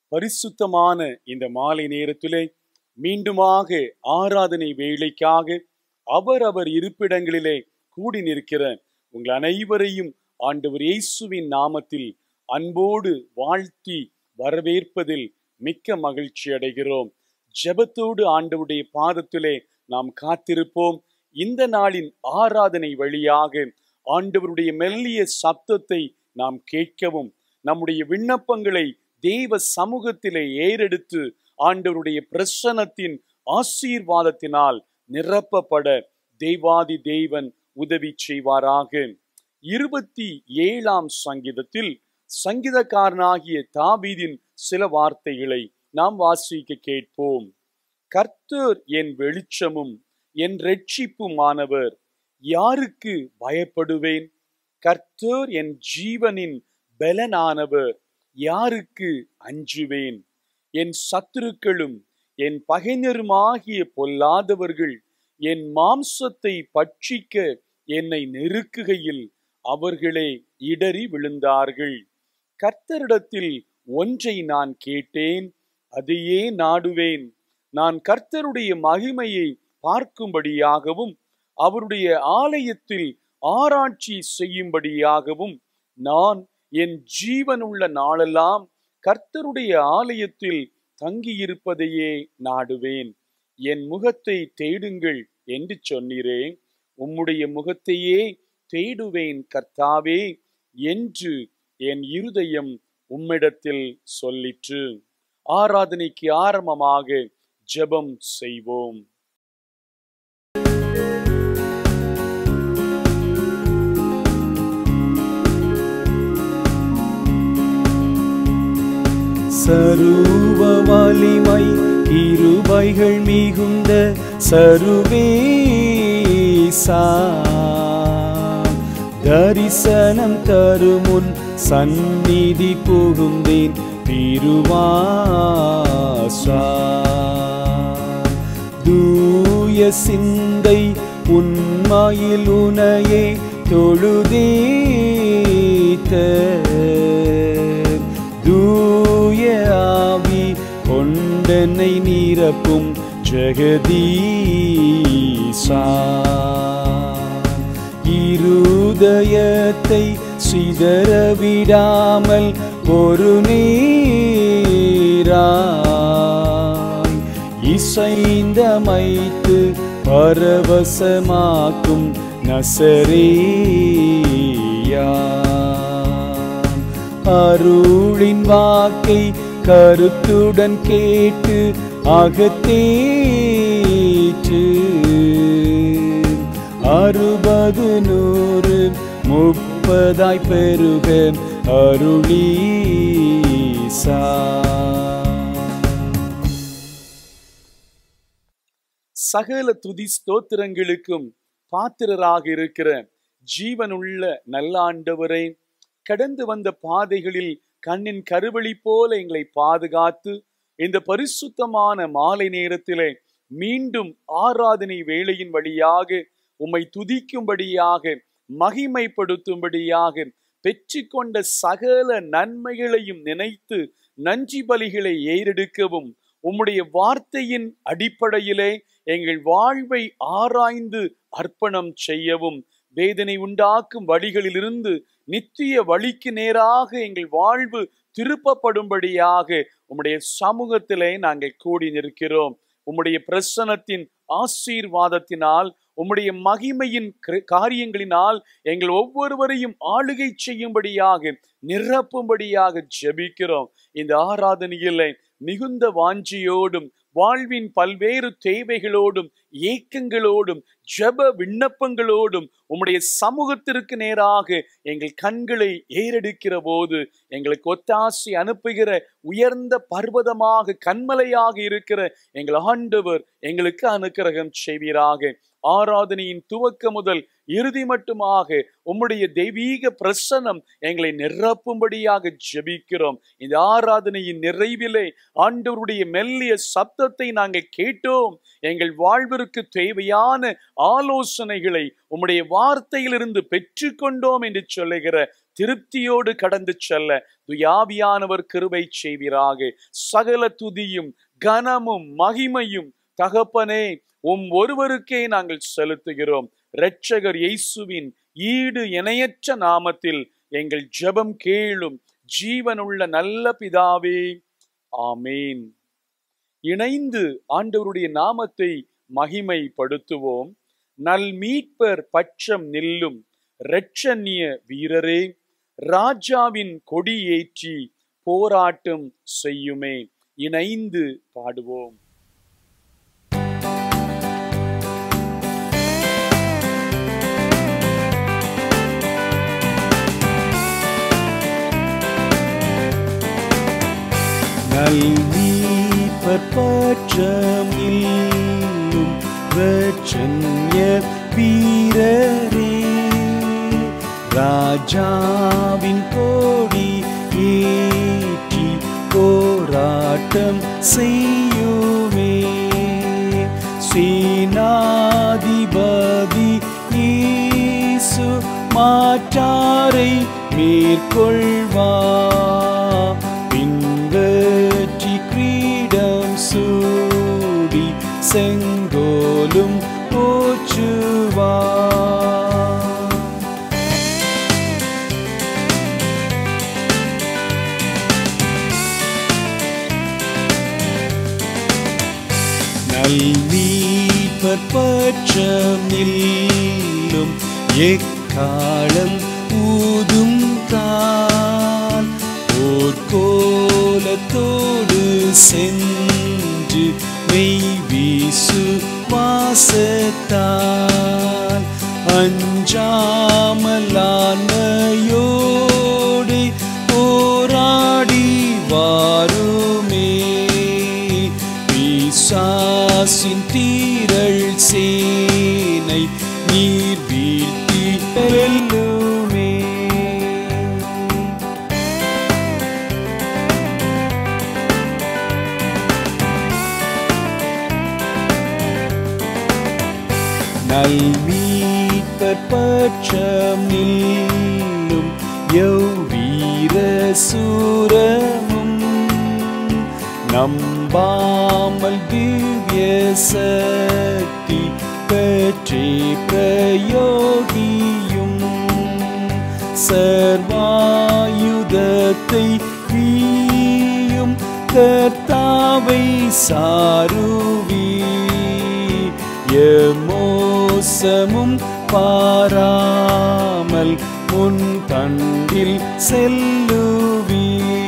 பரிசுத்தமான இந்த மாலை நேரத்திலே மீண்டுமாக ஆராதனை வேலைக்காக அவரவர் இருப்பிடங்களிலே கூடி நிற்கிற உங்கள் அனைவரையும் ஆண்டவர் இயேசுவின் நாமத்தில் அன்போடு வாழ்த்தி வரவேற்பதில் மிக்க மகிழ்ச்சி அடைகிறோம் ஜெபத்தோடு ஆண்டவருடைய பாதத்திலே நாம் காத்திருப்போம் இந்த நாளின் ஆராதனை வழியாக ஆண்டவருடைய மெல்லிய சப்தத்தை நாம் கேட்கவும் நம்முடைய விண்ணப்பங்களை தேவ சமூகத்திலே ஏறெடுத்து ஆண்டவருடைய பிரசனத்தின் ஆசீர்வாதத்தினால் நிரப்பப்பட தெய்வாதி தேவன் உதவி செய்வாராக இருபத்தி ஏழாம் சங்கீதத்தில் சங்கீதக்காரனாகிய தாபீதின் சில வார்த்தைகளை நாம் வாசிக்க கேட்போம் கர்த்தர் என் வெளிச்சமும் என் ரட்சிப்புமானவர் யாருக்கு பயப்படுவேன் கர்த்தர் என் ஜீவனின் பலனானவர் யாருக்கு அஞ்சுவேன் என் சத்துருக்களும் என் பகைஞருமாகிய பொல்லாதவர்கள் என் மாம்சத்தை பட்சிக்க என்னை நெருக்குகையில் அவர்களே இடறி விழுந்தார்கள் கர்த்தரிடத்தில் ஒன்றை நான் கேட்டேன் அதையே நாடுவேன் நான் கர்த்தருடைய மகிமையை பார்க்கும்படியாகவும் அவருடைய ஆலயத்தில் ஆராய்ச்சி செய்யும்படியாகவும் நான் என் ஜீவனுள்ள நாளெல்லாம் கர்த்தருடைய ஆலயத்தில் தங்கியிருப்பதையே நாடுவேன் என் முகத்தை தேடுங்கள் என்று சொன்னீரே உம்முடைய முகத்தையே தேடுவேன் கர்த்தாவே என்று என் இருதயம் உம்மிடத்தில் சொல்லிற்று ஆராதனைக்கு ஆரம்பமாக ஜெபம் செய்வோம் சருவ வலிமை இருபைகள் மிகுந்த சருவேசா தரிசனம் தருமுன் சந்நிதி புகுந்தேன் திருவாசா தூய சிந்தை உண்மையில் உனையே தொழுதேத்த தூய ஆவி கொண்டனை நிரப்பும் ஜெகதீசா இருதயத்தை சிதறவிடாமல் ஒரு நீராய் இசைந்தமைத்து பரவசமாக்கும் நசரேயா அருளின் வாக்கை கருத்துடன் கேட்டு அகத்தேற்று அறுபது நூறு முப்பதாய் பெருக அருளீசா சகல துதி ஸ்தோத்திரங்களுக்கும் பாத்திரராக இருக்கிற ஜீவனுள்ள நல்ல ஆண்டவரே கடந்து வந்த பாதைகளில் கண்ணின் கருவழி போல எங்களை பாதுகாத்து இந்த பரிசுத்தமான மாலை நேரத்திலே மீண்டும் ஆராதனை வேளையின் வழியாக உம்மை துதிக்கும்படியாக மகிமைப்படுத்தும்படியாக பெற்றுக்கொண்ட சகல நன்மைகளையும் நினைத்து நன்றி பலிகளை ஏறெடுக்கவும் உம்முடைய வார்த்தையின் அடிப்படையிலே எங்கள் வாழ்வை ஆராய்ந்து அர்ப்பணம் செய்யவும் வேதனை உண்டாக்கும் வழிகளிலிருந்து நித்திய வழிக்கு நேராக எங்கள் வாழ்வு திருப்பப்படும்படியாக உம்முடைய சமூகத்திலே நாங்கள் கூடி நிற்கிறோம் உம்முடைய பிரசனத்தின் ஆசீர்வாதத்தினால் உம்முடைய மகிமையின் கிர- காரியங்களினால் எங்கள் ஒவ்வொருவரையும் ஆளுகை செய்யும்படியாக நிரப்பும்படியாக ஜெபிக்கிறோம் இந்த ஆராதனையிலே மிகுந்த வாஞ்சியோடும் வாழ்வின் பல்வேறு தேவைகளோடும் ஏக்கங்களோடும் ஜெப விண்ணப்பங்களோடும் உம்முடைய சமூகத்திற்கு நேராக எங்கள் கண்களை ஏறெடுக்கிற போது எங்களுக்கு ஒத்தாசி அனுப்புகிற உயர்ந்த பர்வதமாக கண்மலையாக இருக்கிற எங்கள் ஆண்டவர் எங்களுக்கு அனுக்கிரகம் செய்வீராக ஆராதனையின் துவக்க முதல் இறுதி மட்டுமாக உம்முடைய தெய்வீக பிரசனம் எங்களை நிரப்பும்படியாக ஜெபிக்கிறோம் இந்த ஆராதனையின் நிறைவிலே ஆண்டவருடைய மெல்லிய சப்தத்தை நாங்கள் கேட்டோம் எங்கள் வாழ்விற்கு தேவையான ஆலோசனைகளை உம்முடைய வார்த்தையிலிருந்து பெற்றுக்கொண்டோம் என்று சொல்லுகிற திருப்தியோடு கடந்து செல்ல துயாவியானவர் கிருபை செய்வீராக சகல துதியும் கனமும் மகிமையும் தகப்பனே உம் ஒருவருக்கே நாங்கள் செலுத்துகிறோம் இரட்சகர் இயேசுவின் ஈடு இணையற்ற நாமத்தில் எங்கள் ஜெபம் கேளும் ஜீவனுள்ள நல்ல பிதாவே ஆமேன் இணைந்து ஆண்டவருடைய நாமத்தை மகிமைப்படுத்துவோம் நல் மீட்பர் பட்சம் நில்லும் இரட்சண்ய வீரரே ராஜாவின் கொடி ஏற்றி போராட்டம் செய்யுமே இணைந்து பாடுவோம் നൽകീപ്പർ പക്ഷമില്ലും രക്ഷണ്യ വീരരേ രാജാവിൻ കോടി ഏറ്റി പോരാട്ടം செய்யுமே சேனாதிபதி ஈசு மாற்றாரை மேற்கொள்வா பின்வற்றி கிரீடம் சூடி செங்கோலும் போச்சுவா നൽവീപ്പർ പക്ഷം നില്ലും എക്കാലം ഊതും താൻ போர்க்கோலத்தோடு சென்று மெய் வீசு வாசத்தால் அஞ்சாமலான்மையோடு போராடி வாருமே பிசாசின் தீரள் சேனை நீர் வீழ்த்தி வெல்லுமே നൽവീപ്പർ പക്ഷം നില്ലും യൗവീര സൂരമും നമ്പാമൽ ദിവ്യ സക്തി പറ്റി പ്രയോഗിയും സർവായുധத்தை வீயும் கர்த்தாவை சாருவி எமோசமும் பாராமல் முன் தண்டில் செல்லுவி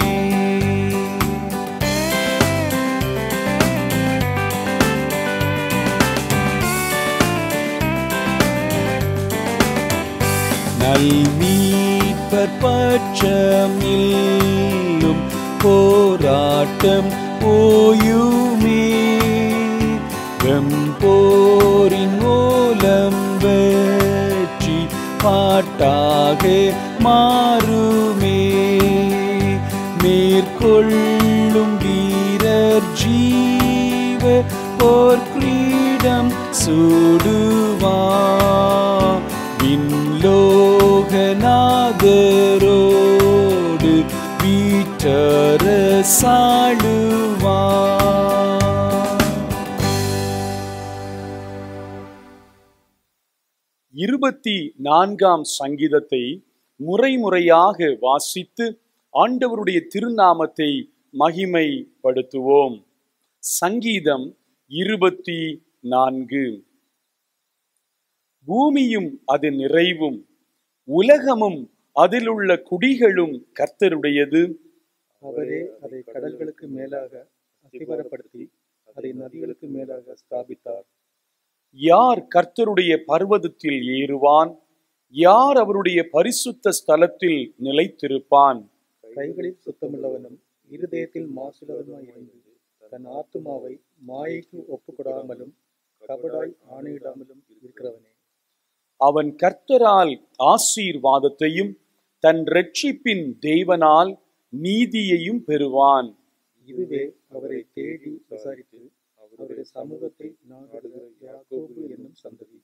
നൽവീപ്പർ പക്ഷം നില്ലും போராட்டம் ஓயுமே வெம்போரின் மூலம் வெற்றி பாட்டாக மாறுமே மேற்கொள்ளும் வீரர் ஜீவ போர் கிரீடம் சூடுவா விண்லோகநாதரோடு வீட்டர சாழுவா இருபத்தி நான்காம் சங்கீதத்தை முறைமுறையாக வாசித்து ஆண்டவருடைய திருநாமத்தை மகிமைப்படுத்துவோம் சங்கீதம் இருபத்தி நான்கு பூமியும் அது நிறைவும் உலகமும் அதிலுள்ள குடிகளும் கர்த்தருடையது அவரே அதை கடல்களுக்கு மேலாக அஸ்திவாரப்படுத்தி அதை நதிகளுக்கு மேலாக ஸ்தாபித்தார் யார் கர்த்தருடைய பர்வதத்தில் ஏறுவான் யார் அவருடைய பரிசுத்த ஸ்தலத்தில் நிலைத்திருப்பான் கைகளில் சுத்தமுள்ளவனும் இருதயத்தில் மாசுள்ளவனுமாய் இருந்து தன் ஆத்துமாவை மாயைக்கு ஒப்புக்கொடாமலும் கபடாய் ஆணையிடாமலும் இருக்கிறவனே அவன் கர்த்தரால் ஆசீர்வாதத்தையும் தன் இரட்சிப்பின் தேவனால் நீதியையும் பெறுவான் இதுவே அவரை தேடி விசாரித்து அவருடைய சமூகத்தை நாடுகிற யாக்கோபு என்னும் சந்ததி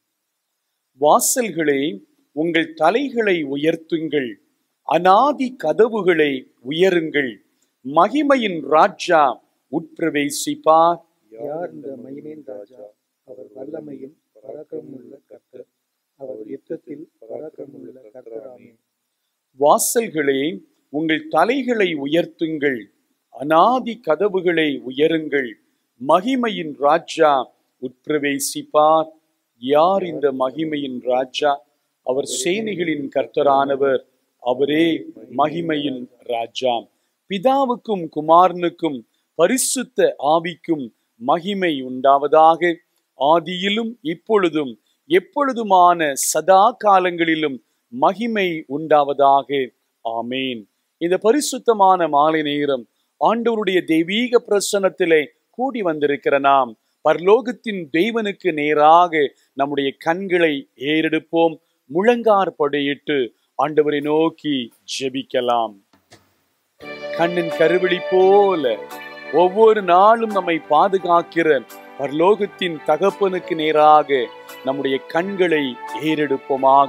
வாசல்களே உங்கள் தலைகளை உயர்த்துங்கள் அனாதி கதவுகளை உயருங்கள் மகிமையின் ராஜா உட்பிரவேசிப்பார் யார் இந்த மகிமேன் ராஜா அவர் வல்லமையும் பராக்கிரமுள்ள கர்த்தர் அவர் யுத்தத்தில் பராக்கிரமுள்ள கர்த்தராமே வாசல்களே உங்கள் தலைகளை உயர்த்துங்கள் அனாதி கதவுகளை உயருங்கள் மகிமையின் ராஜா உட்பிரவேசிப்பார் யார் இந்த மகிமையின் ராஜா அவர் சேனைகளின் கர்த்தரானவர் அவரே மகிமையின் ராஜா பிதாவுக்கும் குமாரனுக்கும் பரிசுத்த ஆவிக்கும் மகிமை உண்டாவதாக ஆதியிலும் இப்பொழுதும் எப்பொழுதுமான சதா காலங்களிலும் மகிமை உண்டாவதாக ஆமேன் இந்த பரிசுத்தமான மாலை நேரம் ஆண்டவருடைய தெய்வீக பிரசன்னத்திலே கூடி வந்திருக்கிற நாம் பரலோகத்தின் தெய்வனுக்கு நேராக நம்முடைய கண்களை ஏறெடுப்போம் முழங்கார் படையிட்டு ஆண்டவரை நோக்கி ஜெபிக்கலாம் கண்ணின் கருவிழி போல ஒவ்வொரு நாளும் நம்மை பாதுகாக்கிற பரலோகத்தின் தகப்பனுக்கு நேராக நம்முடைய கண்களை ஏறெடுப்போமாக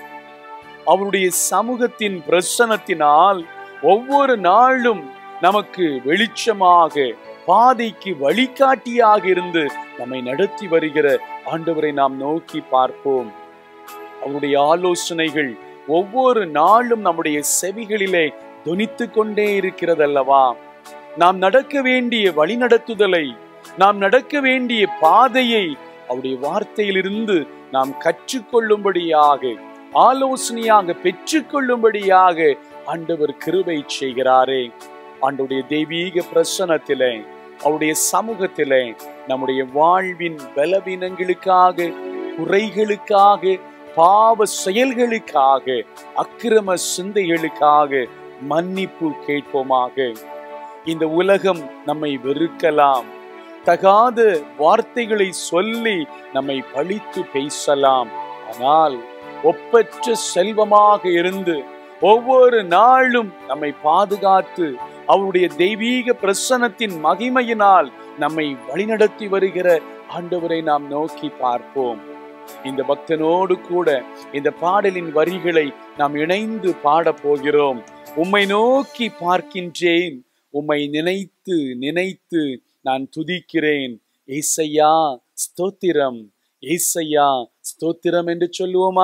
அவருடைய சமூகத்தின் பிரசனத்தினால் ஒவ்வொரு நாளும் நமக்கு வெளிச்சமாக பாதைக்கு வழிகாட்டியாக இருந்து நம்மை நடத்தி வருகிற ஆண்டவரை நாம் நோக்கி பார்ப்போம் அவருடைய ஆலோசனைகள் ஒவ்வொரு நாளும் நம்முடைய செவிகளிலே தொனித்து கொண்டே இருக்கிறதல்லவா நாம் நடக்க வேண்டிய வழிநடத்துதலை நாம் நடக்க வேண்டிய பாதையை அவருடைய வார்த்தையிலிருந்து நாம் கற்றுக்கொள்ளும்படியாக ஆலோசனையாக பெற்றுக்கொள்ளும்படியாக ஆண்டவர் கிருபை செய்கிறாரே ஆண்டவருடைய தெய்வீக பிரசனத்திலே அவருடைய சமூகத்திலே நம்முடைய வாழ்வின் பலவீனங்களுக்காக குறைகளுக்காக பாவ செயல்களுக்காக அக்கிரம சிந்தைகளுக்காக மன்னிப்பு கேட்போமாக இந்த உலகம் நம்மை வெறுக்கலாம் தகாத வார்த்தைகளை சொல்லி நம்மை பழித்து பேசலாம் ஆனால் ஒப்பற்ற செல்வமாக இருந்து ஒவ்வொரு நாளும் நம்மை பாதுகாத்து அவருடைய தெய்வீக பிரசனத்தின் மகிமையினால் நம்மை வழிநடத்தி வருகிற ஆண்டவரை நாம் நோக்கி பார்ப்போம் இந்த பக்தனோடு கூட இந்த பாடலின் வரிகளை நாம் இணைந்து பாடப் போகிறோம் உம்மை நோக்கி பார்க்கின்றேன் உம்மை நினைத்து நினைத்து நான் துதிக்கிறேன் ஏசையா ஸ்தோத்திரம் ஏசையா ஸ்தோத்திரம் என்று சொல்லுவோமா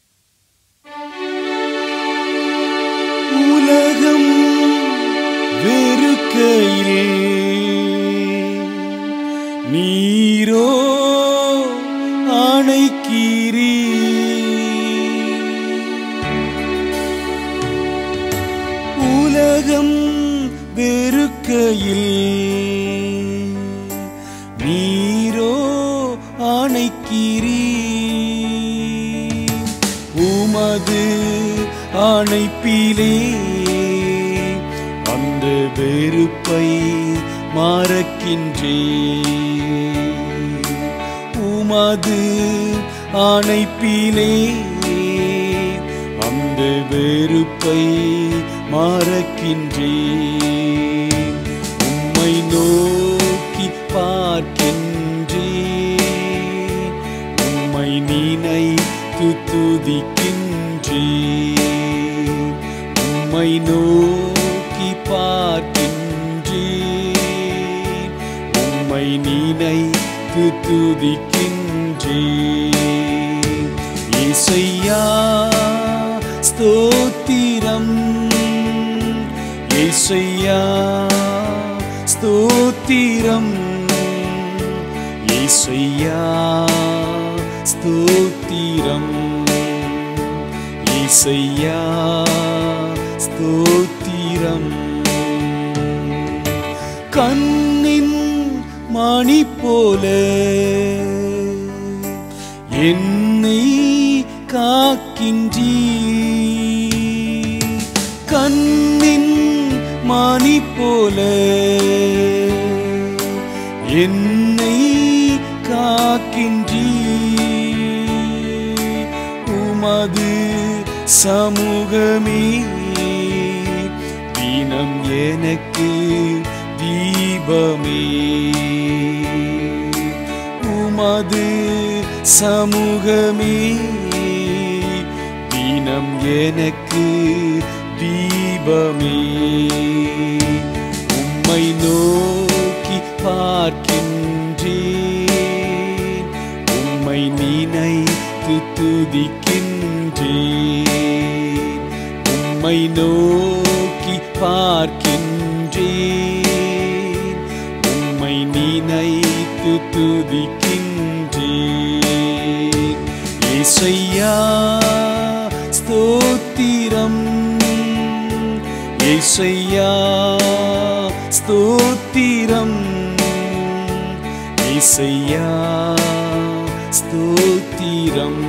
உலகம் வெறுக்கையில் நீரோ அணைக்கீரி உலகம் வெறுக்கையில் நீரோ அணைக்கீரி உமது அணைப்பிலே அந்த வெறுப்பை மறக்கின்றே உமது அணைப்பிலே அந்த வெறுப்பை மறக்கின்றே உம்மை நோக்கி பார்க்கின்றே உம்மை நினைத்து துதிக்கின்றே உம்மை நோக்கி பார்க்கின்றே உம்மை நினைத்து துதிக்கின்றே இசையா ஸ்தோத்திரம் இசையா ஸ்தோத்திரம் இசையா ஸ்தோத்திரம் இசையா ஸ்தோத்திரம் கண்ணின் மணி போல என்னை காக்கின்றீ கண்ணின் மணி போல என்னை காக்கின்றீ சமூகமே தினம் எனக்கு தீபமே உமது சமூகமே தினம் எனக்கு தீபமே உம்மை நோக்கி பார்க்கின்றேன் உம்மை நினைத்து துதிக்கின்றேன் உம்மை நோக்கி பார்க்கின்றேன் உம்மை நினைத்து துதிக்கின்றேன் இசையா ஸ்தோத்திரம் இசையா ஸ்தோத்திரம் இசையா ஸ்தோத்திரம்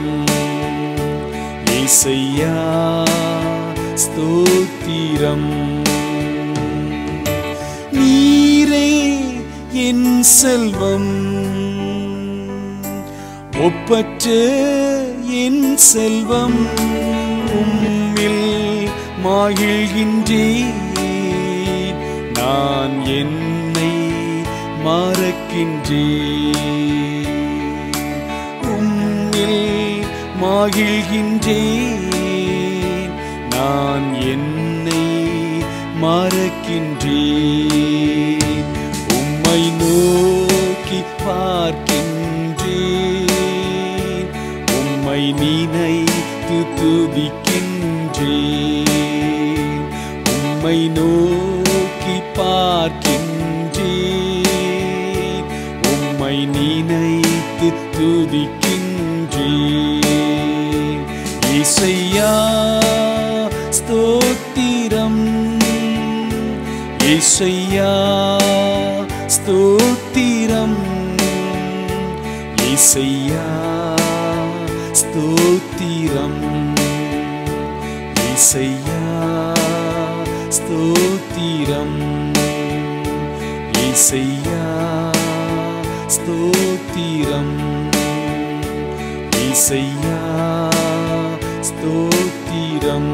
இசையா ஸ்தோத்திரம் நீரே என் செல்வம் ஒப்பற்ற என் செல்வம் உம்மில் மகிழ்கின்றேன் நான் என்னை மறக்கின்றேன் உம்மில் மகிழ்கின்றேன் நான் என்னை மறக்கின்றேன் உம்மை நோக்கி பார்க்கின்றேன் உம்மை நினைத்து துதிக்கின்றேன் உம்மை நோக்கி பார்க்கின்றேன் உம்மை நினைத்து துதிக்கின்றேன் இசையா ஸ்தோத்திரம் இசையா ஸ்தோத்திரம் இசையா ஸ்தோத்திரம் இசையா ஸ்தோத்திரம் இசையா ஸ்தோத்திரம் இசையா ஸ்தோத்திரம்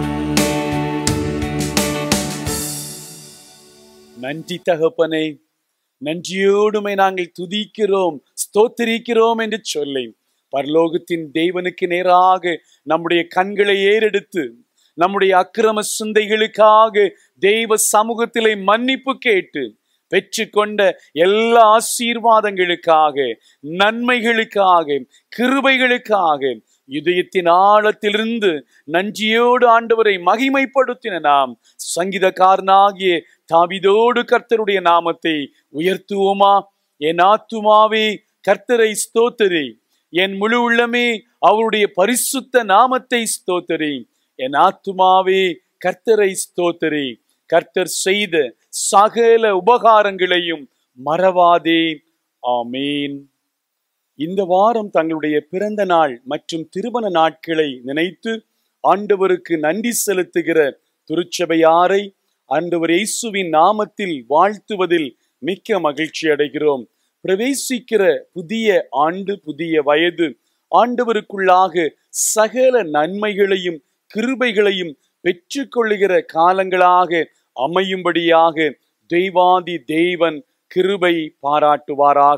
நன்றி தகப்பனே நன்றியோடுமை நாங்கள் துதிக்கிறோம் ஸ்தோத்திரிக்கிறோம் என்று சொல்லி பரலோகத்தின் தேவனுக்கு நேராக நம்முடைய கண்களை ஏறெடுத்து நம்முடைய அக்கிரம சிந்தைகளுக்காக தெய்வ சமூகத்திலே மன்னிப்பு கேட்டு பெற்றுக்கொண்ட எல்லா ஆசீர்வாதங்களுக்காக நன்மைகளுக்காக கிருபைகளுக்காக இதயத்தின் ஆழத்திலிருந்து நன்றியோடு ஆண்டவரை மகிமைப்படுத்தின நாம் சங்கீதக்காரனாகிய தாவிதோடு கர்த்தருடைய நாமத்தை உயர்த்துவோமா என் ஆத்துமாவே கர்த்தரை ஸ்தோத்தரி என் முழு உள்ளமே அவருடைய பரிசுத்த நாமத்தை ஸ்தோத்தரி என் ஆத்துமாவே கர்த்தரை ஸ்தோத்தரி கர்த்தர் செய்த சகல உபகாரங்களையும் மறவாதே ஆமேன் இந்த வாரம் தங்களுடைய பிறந்த நாள் மற்றும் திருமண நாட்களை நினைத்து ஆண்டவருக்கு நன்றி செலுத்துகிற திருச்சபையாரை ஆண்டவர் இயேசுவின் நாமத்தில் வாழ்த்துவதில் மிக்க மகிழ்ச்சி அடைகிறோம் பிரவேசிக்கிற புதிய ஆண்டு புதிய வயது ஆண்டவருக்குள்ளாக சகல நன்மைகளையும் கிருபைகளையும் பெற்றுக்கொள்ளுகிற காலங்களாக அமையும்படியாக தெய்வாதி தேவன் கிருபை பாராட்டுவாராக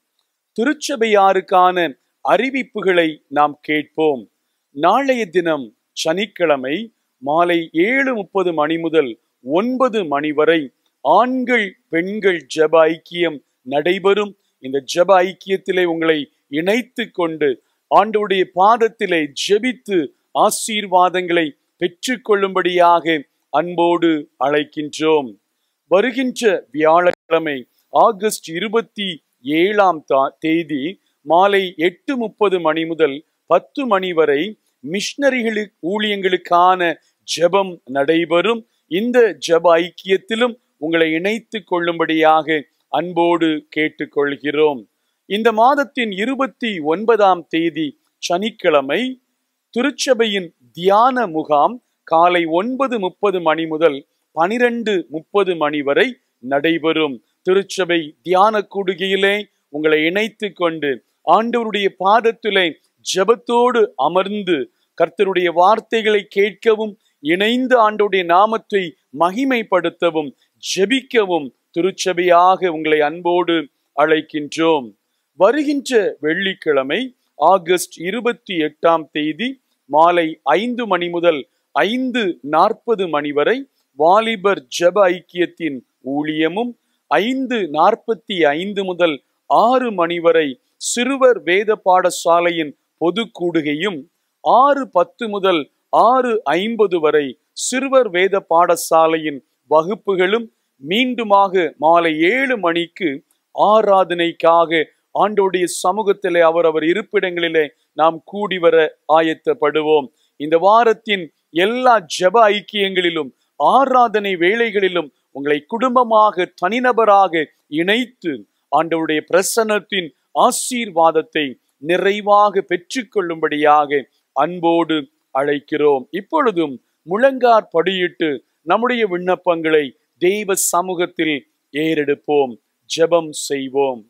திருச்சபையாருக்கான அறிவிப்புகளை நாம் கேட்போம் நாளைய தினம் சனிக்கிழமை மாலை ஏழு முப்பது மணி முதல் ஒன்பது மணி வரை ஆண்கள் பெண்கள் ஜெப ஐக்கியம் நடைபெறும் இந்த ஜெப ஐக்கியத்திலே உங்களை இணைத்து கொண்டு ஆண்டவருடைய பாதத்திலே ஜெபித்து ஆசீர்வாதங்களை பெற்றுக்கொள்ளும்படியாக அன்போடு அழைக்கின்றோம் வருகின்ற வியாழக்கிழமை ஆகஸ்ட் இருபத்தி ஏழாம் தா- தேதி மாலை எட்டு முப்பது மணி முதல் பத்து மணி வரை மிஷனரிகளு ஊழியங்களுக்கான ஜெபம் நடைபெறும் இந்த ஜெப ஐக்கியத்திலும் உங்களை இணைத்துக் கொள்ளும்படியாக அன்போடு கேட்டுக்கொள்கிறோம் இந்த மாதத்தின் இருபத்தி ஒன்பதாம் தேதி சனிக்கிழமை திருச்சபையின் தியான முகாம் காலை ஒன்பது முப்பது மணி முதல் பனிரெண்டு முப்பது மணி வரை நடைபெறும் திருச்சபை தியான கூடுகையிலே உங்களை இணைத்து கொண்டு ஆண்டவருடைய பாதத்திலே ஜெபத்தோடு அமர்ந்து கர்த்தருடைய வார்த்தைகளை கேட்கவும் இணைந்து ஆண்டோடைய நாமத்தை மகிமைப்படுத்தவும் ஜெபிக்கவும் திருச்சபையாக உங்களை அன்போடு அழைக்கின்றோம் வருகின்ற வெள்ளிக்கிழமை ஆகஸ்ட் இருபத்தி எட்டாம் தேதி மாலை ஐந்து மணி முதல் ஐந்து நாற்பது மணி வரை வாலிபர் ஜெப ஐக்கியத்தின் ஊழியமும் ஐந்து நாற்பத்தி ஐந்து முதல் ஆறு மணி வரை சிறுவர் வேத பாடசாலையின் பொது கூடுகையும் ஆறு பத்து முதல் ஆறு ஐம்பது வரை சிறுவர் வேத பாடசாலையின் வகுப்புகளும் மீண்டுமாக மாலை ஏழு மணிக்கு ஆராதனைக்காக ஆண்டோடைய சமூகத்திலே அவர் அவர் இருப்பிடங்களிலே நாம் கூடி வர ஆயத்தப்படுவோம் இந்த வாரத்தின் எல்லா ஜெப ஐக்கியங்களிலும் ஆராதனை வேளைகளிலும் உங்களை குடும்பமாக தனிநபராக இணைத்து ஆண்டவருடைய பிரசன்னத்தின் ஆசீர்வாதத்தை நிறைவாக பெற்றுக்கொள்ளும்படியாக அன்போடு அழைக்கிறோம் இப்பொழுதும் முழங்கார் படியிட்டு நம்முடைய விண்ணப்பங்களை தெய்வ சமூகத்தில் ஏறெடுப்போம் ஜெபம் செய்வோம்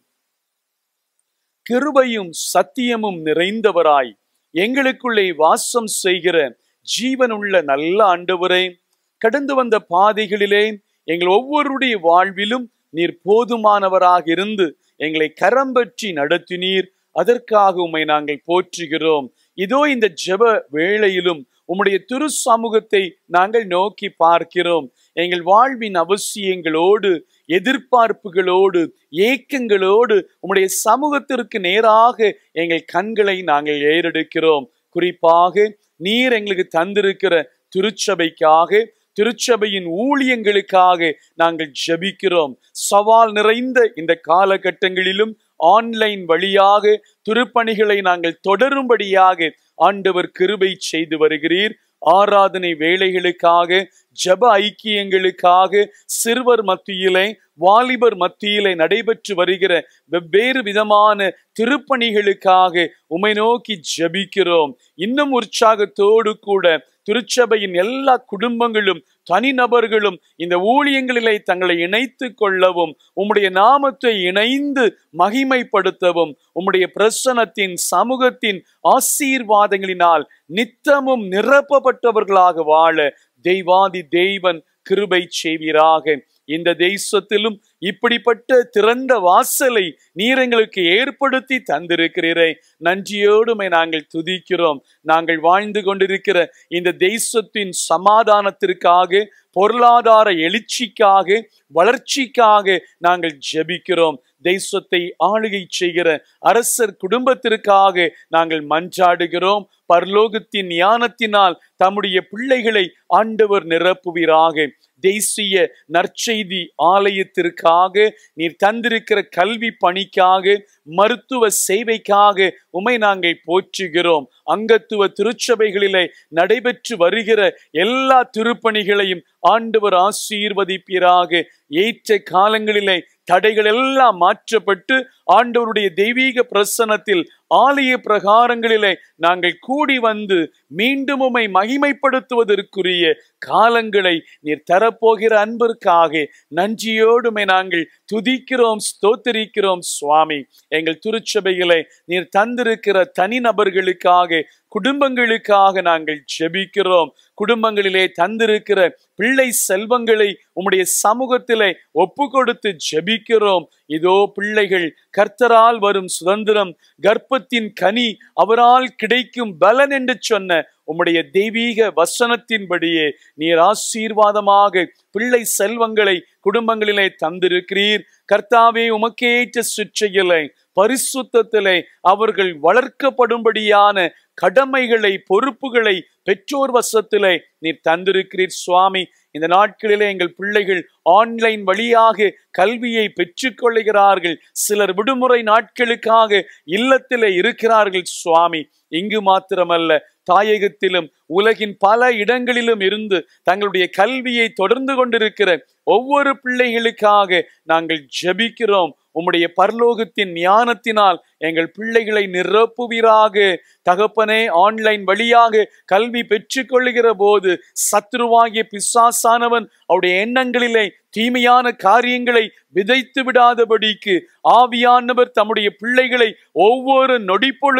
கிருபையும் சத்தியமும் நிறைந்தவராய் எங்களுக்குள்ளே வாசம் செய்கிற ஜீவனுள்ள நல்ல ஆண்டவரே கடந்து வந்த பாதைகளிலே எங்கள் ஒவ்வொருடைய வாழ்விலும் நீர் போதுமானவராக இருந்து எங்களை கரம் பற்றி நடத்தினீர் அதற்காக உம்மை நாங்கள் போற்றுகிறோம் இதோ இந்த ஜெப வேளையிலும் உம்முடைய திரு சமூகத்தை நாங்கள் நோக்கி பார்க்கிறோம் எங்கள் வாழ்வின் அவசியங்களோடு எதிர்பார்ப்புகளோடு ஏக்கங்களோடு உம்முடைய சமூகத்திற்கு நேராக எங்கள் கண்களை நாங்கள் ஏறெடுக்கிறோம் குறிப்பாக நீர் எங்களுக்கு தந்திருக்கிற திருச்சபைக்காக திருச்சபையின் ஊழியங்களுக்காக நாங்கள் ஜெபிக்கிறோம் சவால் நிறைந்த இந்த காலகட்டங்களிலும் ஆன்லைன் வழியாக திருப்பணிகளை நாங்கள் தொடரும்படியாக ஆண்டவர் கிருபை செய்து வருகிறீர் ஆராதனை வேலைகளுக்காக ஜப ஐக்கியங்களுக்காக சிறுவர் மத்தியிலே வாலிபர் மத்தியிலே நடைபெற்று வருகிற வெவ்வேறு விதமான திருப்பணிகளுக்காக உமை நோக்கி ஜபிக்கிறோம் இன்னும் உற்சாகத்தோடு கூட திருச்சபையின் எல்லா குடும்பங்களும் தனிநபர்களும் இந்த ஊழியங்களிலே தங்களை இணைத்து கொள்ளவும் உம்முடைய நாமத்தை இணைந்து மகிமைப்படுத்தவும் உம்முடைய பிரசனத்தின் சமூகத்தின் ஆசீர்வாதங்களினால் நித்தமும் நிரப்பப்பட்டவர்களாக வாழ தெய்வாதி தெய்வன் கிருபை செய்வீராக இந்த தேசத்திலும் இப்படிப்பட்ட திறந்த வாசலை நீர் எங்களுக்கு ஏற்படுத்தி தந்திருக்கிறீரே நன்றியோடுமை நாங்கள் துதிக்கிறோம் நாங்கள் வாழ்ந்து கொண்டிருக்கிற இந்த தேசத்தின் சமாதானத்திற்காக பொருளாதார எழுச்சிக்காக வளர்ச்சிக்காக நாங்கள் ஜெபிக்கிறோம் தேசத்தை ஆளுகை செய்கிற அரசர் குடும்பத்திற்காக நாங்கள் மன்றாடுகிறோம் பரலோகத்தின் ஞானத்தினால் தம்முடைய பிள்ளைகளை ஆண்டவர் நிரப்புவீராக தேசிய நற்செய்தி ஆலயத்திற்காக நீர் தந்திருக்கிற கல்வி பணிக்காக மருத்துவ சேவைக்காக உமை நாங்கள் போற்றுகிறோம் அங்கத்துவ திருச்சபைகளிலே நடைபெற்று வருகிற எல்லா திருப்பணிகளையும் ஆண்டவர் ஆசீர்வதிப்பீராக ஏற்ற காலங்களிலே தடைகள் எல்லாம் மாற்றப்பட்டு ஆண்டவருடைய தெய்வீக பிரசனத்தில் ஆலய பிரகாரங்களிலே நாங்கள் கூடி வந்து மீண்டும் உம்மை மகிமைப்படுத்துவதற்குரிய காலங்களை நீர் தரப்போகிற அன்பிற்காக நன்றியோடுமை நாங்கள் துதிக்கிறோம் ஸ்தோத்தரிக்கிறோம் சுவாமி எங்கள் திருச்சபைகளை நீர் தந்திருக்கிற தனிநபர்களுக்காக குடும்பங்களுக்காக நாங்கள் ஜெபிக்கிறோம் குடும்பங்களிலே தந்திருக்கிற பிள்ளை செல்வங்களை உம்முடைய சமூகத்திலே ஒப்பு கொடுத்து ஜெபிக்கிறோம் இதோ பிள்ளைகள் கர்த்தரால் வரும் சுதந்திரம் கர்ப்பத்தின் கனி அவரால் கிடைக்கும் பலன் என்று சொன்ன உம்முடைய தெய்வீக வசனத்தின்படியே நீர் ஆசீர்வாதமாக பிள்ளை செல்வங்களை குடும்பங்களிலே தந்திருக்கிறீர் கர்த்தாவே உமக்கேற்ற சுற்றையிலே பரிசுத்தத்திலே அவர்கள் வளர்க்கப்படும்படியான கடமைகளை பொறுப்புகளை பெற்றோர் வசத்திலே நீர் தந்திருக்கிறீர் சுவாமி இந்த நாட்களிலே எங்கள் பிள்ளைகள் ஆன்லைன் வழியாக கல்வியை பெற்றுக்கொள்கிறார்கள் சிலர் விடுமுறை நாட்களுக்காக இல்லத்திலே இருக்கிறார்கள் சுவாமி இங்கு மாத்திரமல்ல தாயகத்திலும் உலகின் பல இடங்களிலும் இருந்து தங்களுடைய கல்வியை தொடர்ந்து கொண்டிருக்கிற ஒவ்வொரு பிள்ளைகளுக்காக நாங்கள் ஜெபிக்கிறோம் உம்முடைய பரலோகத்தின் ஞானத்தினால் எங்கள் பிள்ளைகளை நிரப்புவீராக தகப்பனே ஆன்லைன் வழியாக கல்வி பெற்றுக்கொள்ளுகிற போது சத்ருவாகிய பிசாசானவன் அவருடைய எண்ணங்களிலே தீமையான காரியங்களை விதைத்து விடாதபடிக்கு ஆவியானவர் தம்முடைய பிள்ளைகளை ஒவ்வொரு நொடி பொழுதிலும்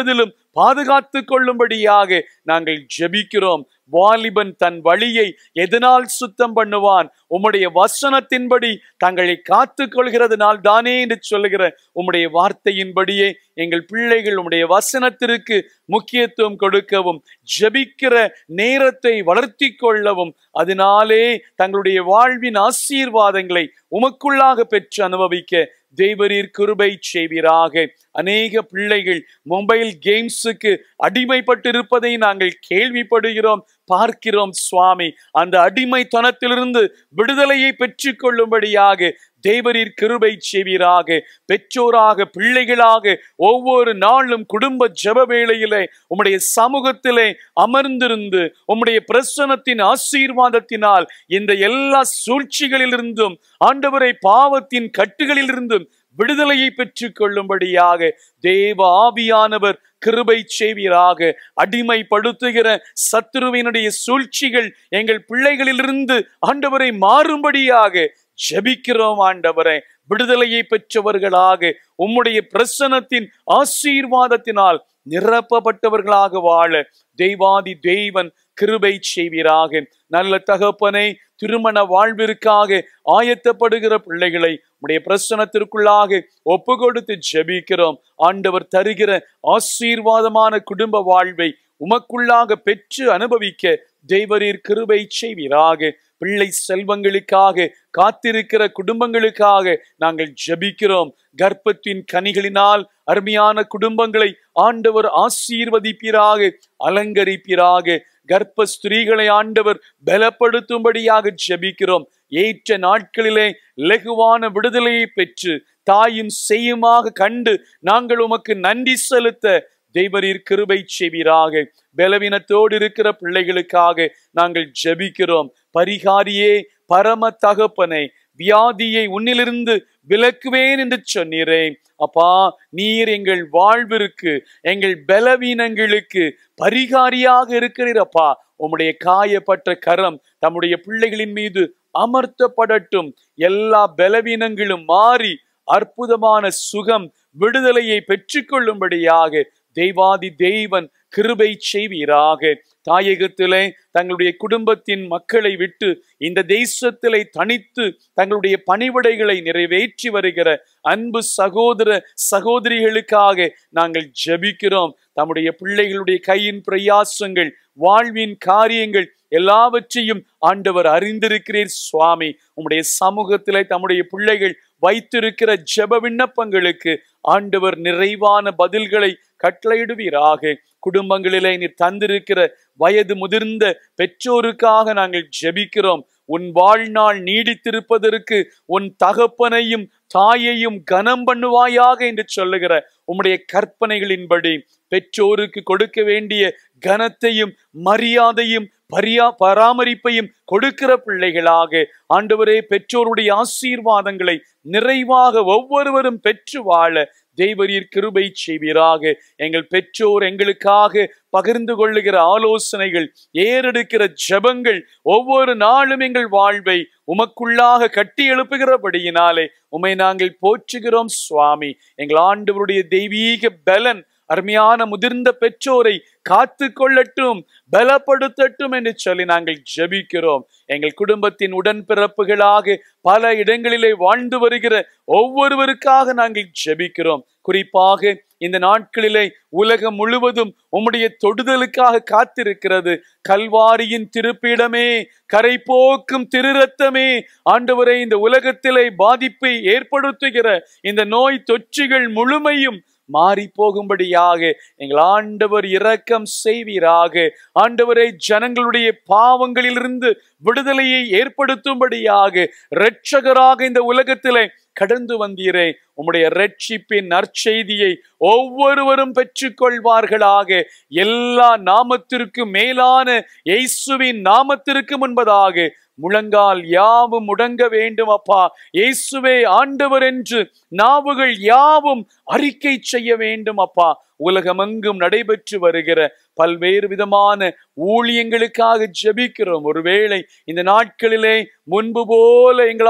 பாதுகாத்து கொள்ளும்படியாக நாங்கள் ஜெபிக்கிறோம் வாலிபன் தன் வழியை எதனால் சுத்தம் பண்ணுவான் உம்முடைய வசனத்தின்படி தங்களை காத்து கொள்கிறதுனால் தானே என்று சொல்லுகிற உம்முடைய வார்த்தையின்படியே எங்கள் பிள்ளைகள் உம்முடைய வசனத்திற்கு முக்கியத்துவம் கொடுக்கவும் ஜெபிக்கிற நேரத்தை வளர்த்தி கொள்ளவும் அதனாலே தங்களுடைய வாழ்வின் ஆசீர்வாதங்களை உமக்குள்ளாக பெற்று அனுபவிக்க தேவரீர் கிருபை செய்வீராக அநேக பிள்ளைகள் மொபைல் கேம்ஸுக்கு அடிமைப்பட்டிருப்பதை நாங்கள் கேள்விப்படுகிறோம் பார்க்கிறோம் சுவாமி அந்த அடிமைத்தனத்திலிருந்து விடுதலையை பெற்றுக் கொள்ளும்படியாக தேவரீர் கிருபை செய்வீராக பெற்றோராக பிள்ளைகளாக ஒவ்வொரு நாளும் குடும்ப ஜெப வேளையிலே உம்முடைய சமூகத்திலே அமர்ந்திருந்து உம்முடைய பிரசனத்தின் ஆசீர்வாதத்தினால் இந்த எல்லா சூழ்ச்சிகளிலிருந்தும் ஆண்டவரை பாவத்தின் கட்டுகளிலிருந்தும் விடுதலையை பெற்றுக் கொள்ளும்படியாக தேவ ஆவியானவர் கிருபை செய்வீராக அடிமைப்படுத்துகிற சத்துருவினுடைய சூழ்ச்சிகள் எங்கள் பிள்ளைகளிலிருந்து ஆண்டவரை மாறும்படியாக ஜெபிக்கிறோம் ஆண்டவரை விடுதலையை பெற்றவர்களாக உம்முடைய பிரசனத்தின் ஆசீர்வாதத்தினால் நிரப்பப்பட்டவர்களாக வாழ தெய்வாதி தெய்வன் கிருபை செய்வீராக நல்ல தகப்பனை திருமண வாழ்விற்காக ஆயத்தப்படுகிற பிள்ளைகளை உடைய பிரசனத்திற்குள்ளாக ஒப்பு கொடுத்து ஜெபிக்கிறோம் ஆண்டவர் தருகிற ஆசீர்வாதமான குடும்ப வாழ்வை உமக்குள்ளாக பெற்று அனுபவிக்க தெய்வரீர் கிருபை செய்வீராக பிள்ளை செல்வங்களுக்காக காத்திருக்கிற குடும்பங்களுக்காக நாங்கள் ஜெபிக்கிறோம் கர்ப்பத்தின் கனிகளினால் அருமையான குடும்பங்களை ஆண்டவர் ஆசீர்வதிப்பீராக அலங்கரிப்பீராக கர்ப்ப ஸ்திரீகளை ஆண்டவர் பலப்படுத்தும்படியாக ஜெபிக்கிறோம் ஏற்ற நாட்களிலே லகுவான விடுதலையை பெற்று தாயும் செய்யுமாக கண்டு நாங்கள் உமக்கு நன்றி செலுத்த தெய்வரீர் கிருபை செய்வீராக பலவீனத்தோடு இருக்கிற பிள்ளைகளுக்காக நாங்கள் ஜெபிக்கிறோம் பரிகாரியே பரம தகப்பனை வியாதியை உன்னிலிருந்து விலக்குவேன் என்று சொன்னீரே அப்பா நீர் எங்கள் வாழ்விற்கு எங்கள் பலவீனங்களுக்கு பரிகாரியாக இருக்கிறீரப்பா உம்முடைய காயப்பட்ட கரம் தம்முடைய பிள்ளைகளின் மீது அமர்த்தப்படட்டும் எல்லா பலவீனங்களும் மாறி அற்புதமான சுகம் விடுதலையை பெற்றுக்கொள்ளும்படியாக தெய்வாதி தெய்வன் கிருபை செய்வீராக தாயகத்திலே தங்களுடைய குடும்பத்தின் மக்களை விட்டு இந்த தேசத்திலே தனித்து தங்களுடைய பணிவிடைகளை நிறைவேற்றி வருகிற அன்பு சகோதர சகோதரிகளுக்காக நாங்கள் ஜெபிக்கிறோம் தம்முடைய பிள்ளைகளுடைய கையின் பிரயாசங்கள் வாழ்வின் காரியங்கள் எல்லாவற்றையும் ஆண்டவர் அறிந்திருக்கிறீர் சுவாமி உம்முடைய சமூகத்திலே தம்முடைய பிள்ளைகள் வைத்திருக்கிற ஜெப விண்ணப்பங்களுக்கு ஆண்டவர் நிறைவான பதில்களை கட்டளையிடுவீராக குடும்பங்களிலே நீர் தந்திருக்கிற வயது முதிர்ந்த பெற்றோருக்காக நாங்கள் ஜெபிக்கிறோம் உன் வாழ்நாள் நீடித்திருப்பதற்கு உன் தகப்பனையும் தாயையும் கனம் பண்ணுவாயாக என்று சொல்லுகிற உம்முடைய கற்பனைகளின்படி பெற்றோருக்கு கொடுக்க வேண்டிய கனத்தையும் மரியாதையும் பரியா பராமரிப்பையும் கொடுக்கிற பிள்ளைகளாக ஆண்டவரே பெற்றோருடைய ஆசீர்வாதங்களை நிறைவாக ஒவ்வொருவரும் பெற்று வாழ தெய்வரீர் கிருபை செய்வீராக எங்கள் பெற்றோர் எங்களுக்காக பகிர்ந்து கொள்ளுகிற ஆலோசனைகள் ஏறெடுக்கிற ஜெபங்கள் ஒவ்வொரு நாளும் எங்கள் வாழ்வை உமக்குள்ளாக கட்டி எழுப்புகிறபடியினாலே உமை நாங்கள் போற்றுகிறோம் சுவாமி எங்கள் ஆண்டவருடைய தெய்வீக பலன் அருமையான முதிர்ந்த பெற்றோரை காத்து கொள்ளட்டும் பலப்படுத்தட்டும் என்று சொல்லி நாங்கள் ஜெபிக்கிறோம் எங்கள் குடும்பத்தின் உடன்பிறப்புகளாக பல இடங்களிலே வாழ்ந்து வருகிற ஒவ்வொருவருக்காக நாங்கள் ஜெபிக்கிறோம் குறிப்பாக இந்த நாட்களிலே உலகம் முழுவதும் உம்முடைய தொடுதலுக்காக காத்திருக்கிறது கல்வாரியின் திருப்பிடமே கரை போக்கும் திருரத்தமே ஆண்டவரை இந்த உலகத்திலே பாதிப்பை ஏற்படுத்துகிற இந்த நோய் தொற்றுகள் முழுமையும் மாறி போகும்படியாக எங்கள் ஆண்டவர் இரக்கம் செய்வீராக ஆண்டவரை ஜனங்களுடைய பாவங்களிலிருந்து விடுதலையை ஏற்படுத்தும்படியாக இரட்சகராக இந்த உலகத்திலே கடந்து வந்தீரே உம்முடைய ரட்சிப்பின் நற்செய்தியை ஒவ்வொருவரும் பெற்றுக்கொள்வார்களாக எல்லா நாமத்திற்கு மேலான இயேசுவின் நாமத்திற்கு முன்பதாக முழங்கால் யாவும் முடங்க வேண்டும் அப்பா இயேசுவே ஆண்டவர் என்று நாவுகள் யாவும் அறிக்கை செய்ய வேண்டும் அப்பா உலகமெங்கும் நடைபெற்று வருகிற பல்வேறு விதமான ஊழியங்களுக்காக ஜெபிக்கிறோம் ஒருவேளை இந்த நாட்களிலே முன்பு போல எங்களால்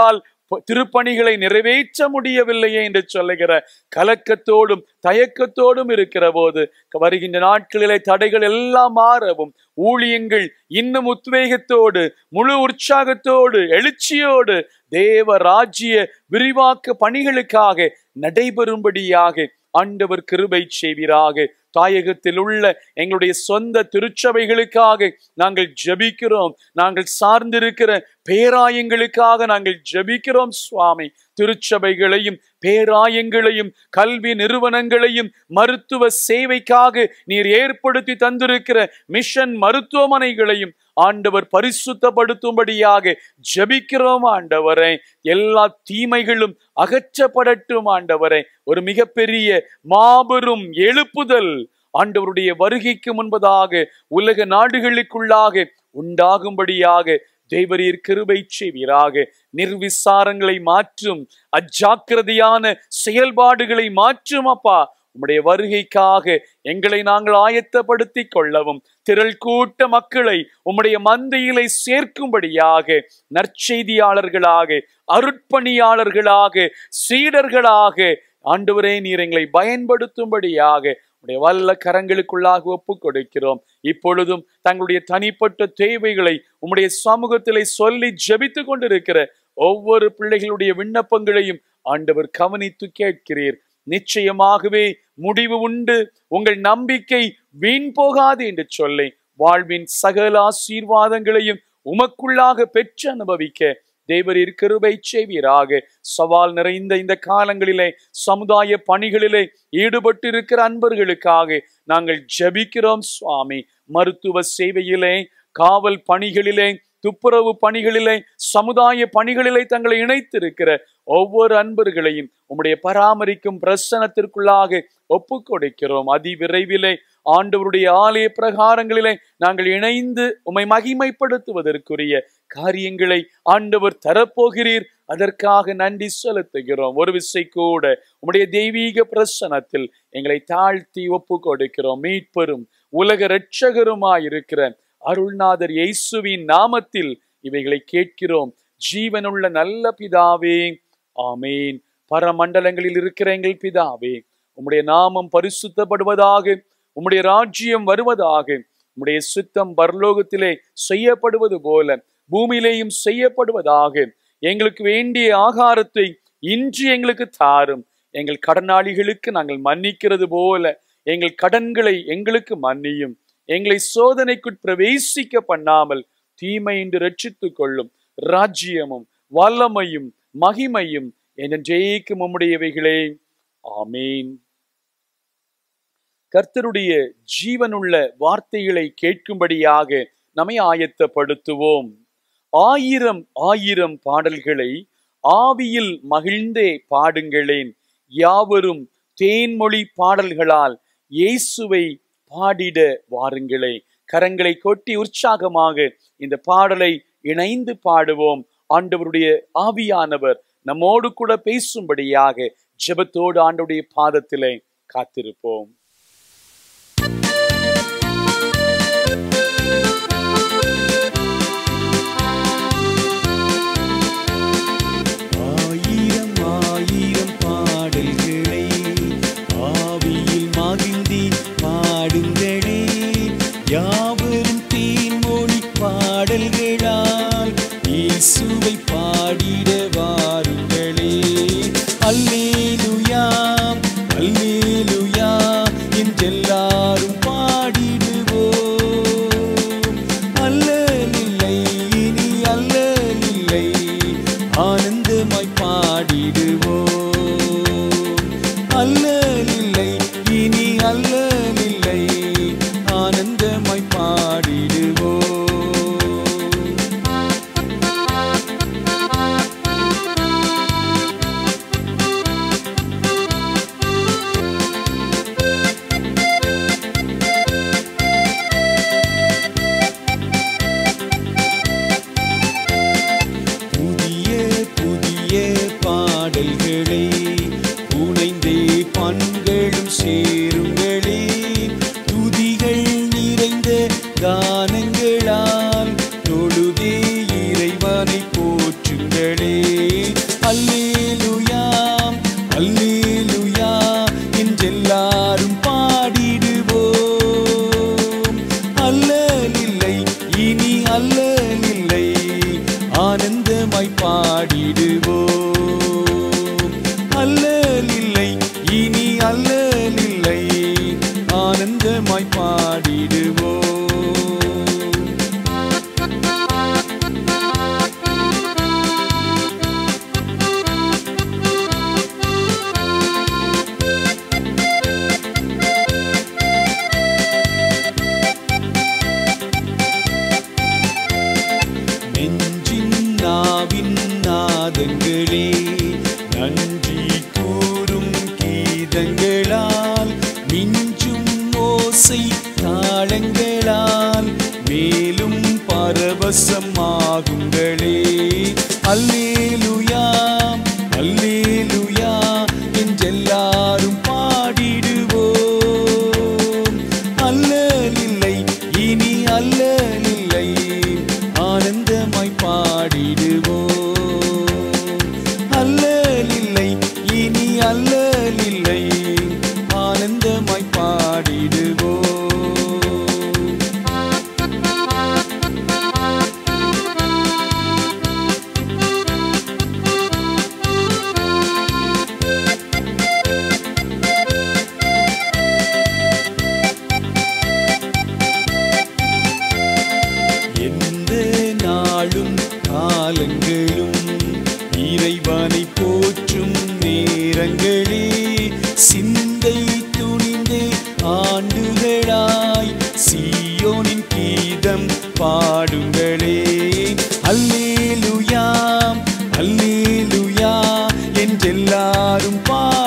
ப- திருப்பணிகளை நிறைவேற்ற முடியவில்லையே என்று சொல்லுகிற கலக்கத்தோடும் தயக்கத்தோடும் இருக்கிற போது வருகின்ற நாட்களிலே தடைகள் எல்லாம் மாறவும் ஊழியங்கள் இன்னும் உத்வேகத்தோடு முழு உற்சாகத்தோடு எழுச்சியோடு தேவ ராஜ்ய விரிவாக்க பணிகளுக்காக நடைபெறும்படியாக ஆண்டவர் கிருபை செய்வீராக தாயகத்தில் உள்ள எங்களுடைய சொந்த திருச்சபைகளுக்காக நாங்கள் ஜெபிக்கிறோம் நாங்கள் சார்ந்திருக்கிற பேராயங்களுக்காக நாங்கள் ஜெபிக்கிறோம் சுவாமி திருச்சபைகளையும் பேராயங்களையும் கல்வி நிறுவனங்களையும் மருத்துவ சேவைக்காக நீர் ஏற்படுத்தி தந்திருக்கிற மிஷன் மருத்துவமனைகளையும் ஆண்டவர் பரிசுத்தப்படுத்தும்படியாக ஜெபிக்கிறோம் ஆண்டவரே எல்லா தீமைகளும் அகற்றப்படட்டும் ஆண்டவரே ஒரு மிகப்பெரிய மாபெரும் எழுப்புதல் ஆண்டவருடைய வருகைக்கு முன்பதாக உலக நாடுகளுக்குள்ளாக உண்டாகும்படியாக தேவரீர் கிருபை செய்வீராக நிர்விசாரங்களை மாற்றும் அஜாக்கிரதையான செயல்பாடுகளை மாற்றும் அப்பா உம்முடைய வருகைக்காக எங்களை நாங்கள் ஆயத்தப்படுத்திக் கொள்ளவும் திரள் கூட்ட மக்களை உம்முடைய மந்தையிலே சேர்க்கும்படியாக நற்செய்தியாளர்களாக அருட்பணியாளர்களாக சீடர்களாக ஆண்டவரே நீர் எங்களை பயன்படுத்தும்படியாக உடைய வல்ல கரங்களுக்குள்ளாக ஒப்பு கொடுக்கிறோம் இப்பொழுதும் தங்களுடைய தனிப்பட்ட தேவைகளை உம்முடைய சமூகத்திலே சொல்லி ஜெபித்து கொண்டிருக்கிற ஒவ்வொரு பிள்ளைகளுடைய விண்ணப்பங்களையும் ஆண்டவர் கவனித்து கேட்கிறீர் நிச்சயமாகவே முடிவு உண்டு உங்கள் நம்பிக்கை வீண் போகாது என்று சொல்லி வாழ்வின் சகல ஆசீர்வாதங்களையும் உமக்குள்ளாக பெற்று அனுபவிக்க தேவரீர் கிருபை செய்வீராக சவால் நிறைந்த இந்த காலங்களிலே சமுதாய பணிகளிலே ஈடுபட்டு இருக்கிற அன்பர்களுக்காக நாங்கள் ஜெபிக்கிறோம் சுவாமி மருத்துவ சேவையிலே காவல் பணிகளிலே துப்புரவு பணிகளிலே சமுதாய பணிகளிலே தங்களை இணைத்திருக்கிற ஒவ்வொரு அன்பர்களையும் உம்முடைய பராமரிக்கும் பிரசனத்திற்குள்ளாக ஒப்பு கொடுக்கிறோம் அதி விரைவிலே ஆண்டவருடைய ஆலய பிரகாரங்களிலே நாங்கள் இணைந்து உம்மை மகிமைப்படுத்துவதற்குரிய காரியங்களை ஆண்டவர் தரப்போகிறீர் அதற்காக நன்றி செலுத்துகிறோம் ஒரு விசை கூட உம்முடைய தெய்வீக பிரசனத்தில் எங்களை தாழ்த்தி ஒப்பு கொடுக்கிறோம் மீட்பெரும் உலக இரட்சகருமாயிருக்கிற அருள்நாதர் இயேசுவின் நாமத்தில் இவைகளை கேட்கிறோம் ஜீவனுள்ள நல்ல பிதாவே ஆமேன் பரமண்டலங்களில் இருக்கிற எங்கள் பிதாவே உம்முடைய நாமம் பரிசுத்தப்படுவதாக உம்முடைய ராஜ்யம் வருவதாக உம்முடைய சித்தம் பரலோகத்திலே செய்யப்படுவது போல பூமியிலேயும் செய்யப்படுவதாக எங்களுக்கு வேண்டிய ஆகாரத்தை இன்று எங்களுக்கு தாரும் எங்கள் கடனாளிகளுக்கு நாங்கள் மன்னிக்கிறது போல எங்கள் கடன்களை எங்களுக்கு மன்னியும் எங்களை சோதனைக்குட் பிரவேசிக்க பண்ணாமல் தீமை என்று ரட்சித்துக் கொள்ளும் ராஜ்யமும் வல்லமையும் மகிமையும் என்றைக்கும் உம்முடையவைகளே ஆமீன் கர்த்தருடைய ஜீவனுள்ள வார்த்தைகளை கேட்கும்படியாக நம்மை ஆயத்தப்படுத்துவோம் ஆயிரம் ஆயிரம் பாடல்களை ஆவியில் மகிழ்ந்தே பாடுங்களேன் யாவரும் தேன்மொழி பாடல்களால் இயேசுவை பாடிட வாருங்களே கரங்களை கொட்டி உற்சாகமாக இந்த பாடலை இணைந்து பாடுவோம் ஆண்டவருடைய ஆவியானவர் நம்மோடு கூட பேசும்படியாக ஜெபத்தோடு ஆண்டவருடைய பாதத்திலே காத்திருப்போம் ஆயிரம் ஆயிரம் பாடல்களை ஆவியில் மகிழ்ந்தி பாடுங்களே யாவரும் தீன்மொழி பாடல்களால் இயேசுவை பாடிட வாருங்களே அல்லேலுயா அல்லேலுயா என்றெல்லாரும் பாடிடுவோம் அல்லலில்லை இனி அல்லலில்லை ஆனந்தமாய் பாடிடுவோம் அல்லலில்லை இனி அல்லலில்லை ஆனந்தமாய் பாடிடுவோம் புதிய புதிய பாடல்களை புனைந்தே பண்களும் சேருங்களே துதிகள் நிறைந்த கானங்களால் தொழுதே இறைவனை போற்றுங்களே ஆனந்தமாய் பாடிடுவோம் அல்லலில்லை இனி அல்லலில்லை ஆனந்தமாய் பாடிடுவோம் நெஞ்சின் நாவின் நாதங்களே நன்றி கூறும் கீதங்களால் மிஞ்சும் ஓசை தாளங்களால் மேலும் பரவசமாகுங்களே அல்லேலுயா அல்லேலுயா என்றெல்லாரும் பாடிடுவோம் அல்லலில்லை இனி அல்லலில்லை ஆனந்தமாய் பாடிடுவோம் அல்லலில்லை இனி அல்லலில்லை ஆனந்தமாய் பாடிடுவோம் எந்த நாளும் காலங்களும் இறைவனை போற்றும் நேரங்களே சிந்தை துணிந்தே ஆண்டுகளாய் சீயோனின் கீதம் பாடுங்களே அல்லேலுயா அல்லேலுயா என்றெல்லாரும்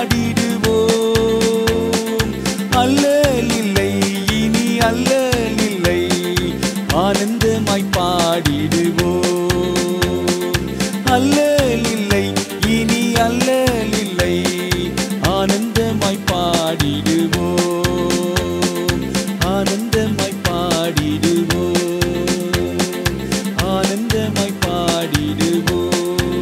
பாடிடுவோம் அல்லலில்லை இனி அல்லலில்லை ஆனந்தமாய் பாடிடுவோம் அல்லலில்லை இனி அல்லலில்லை ஆனந்தமாய் பாடிடுவோம் ஆனந்தமாய் பாடிடுவோம் ஆனந்தமாய் பாடிடுவோம்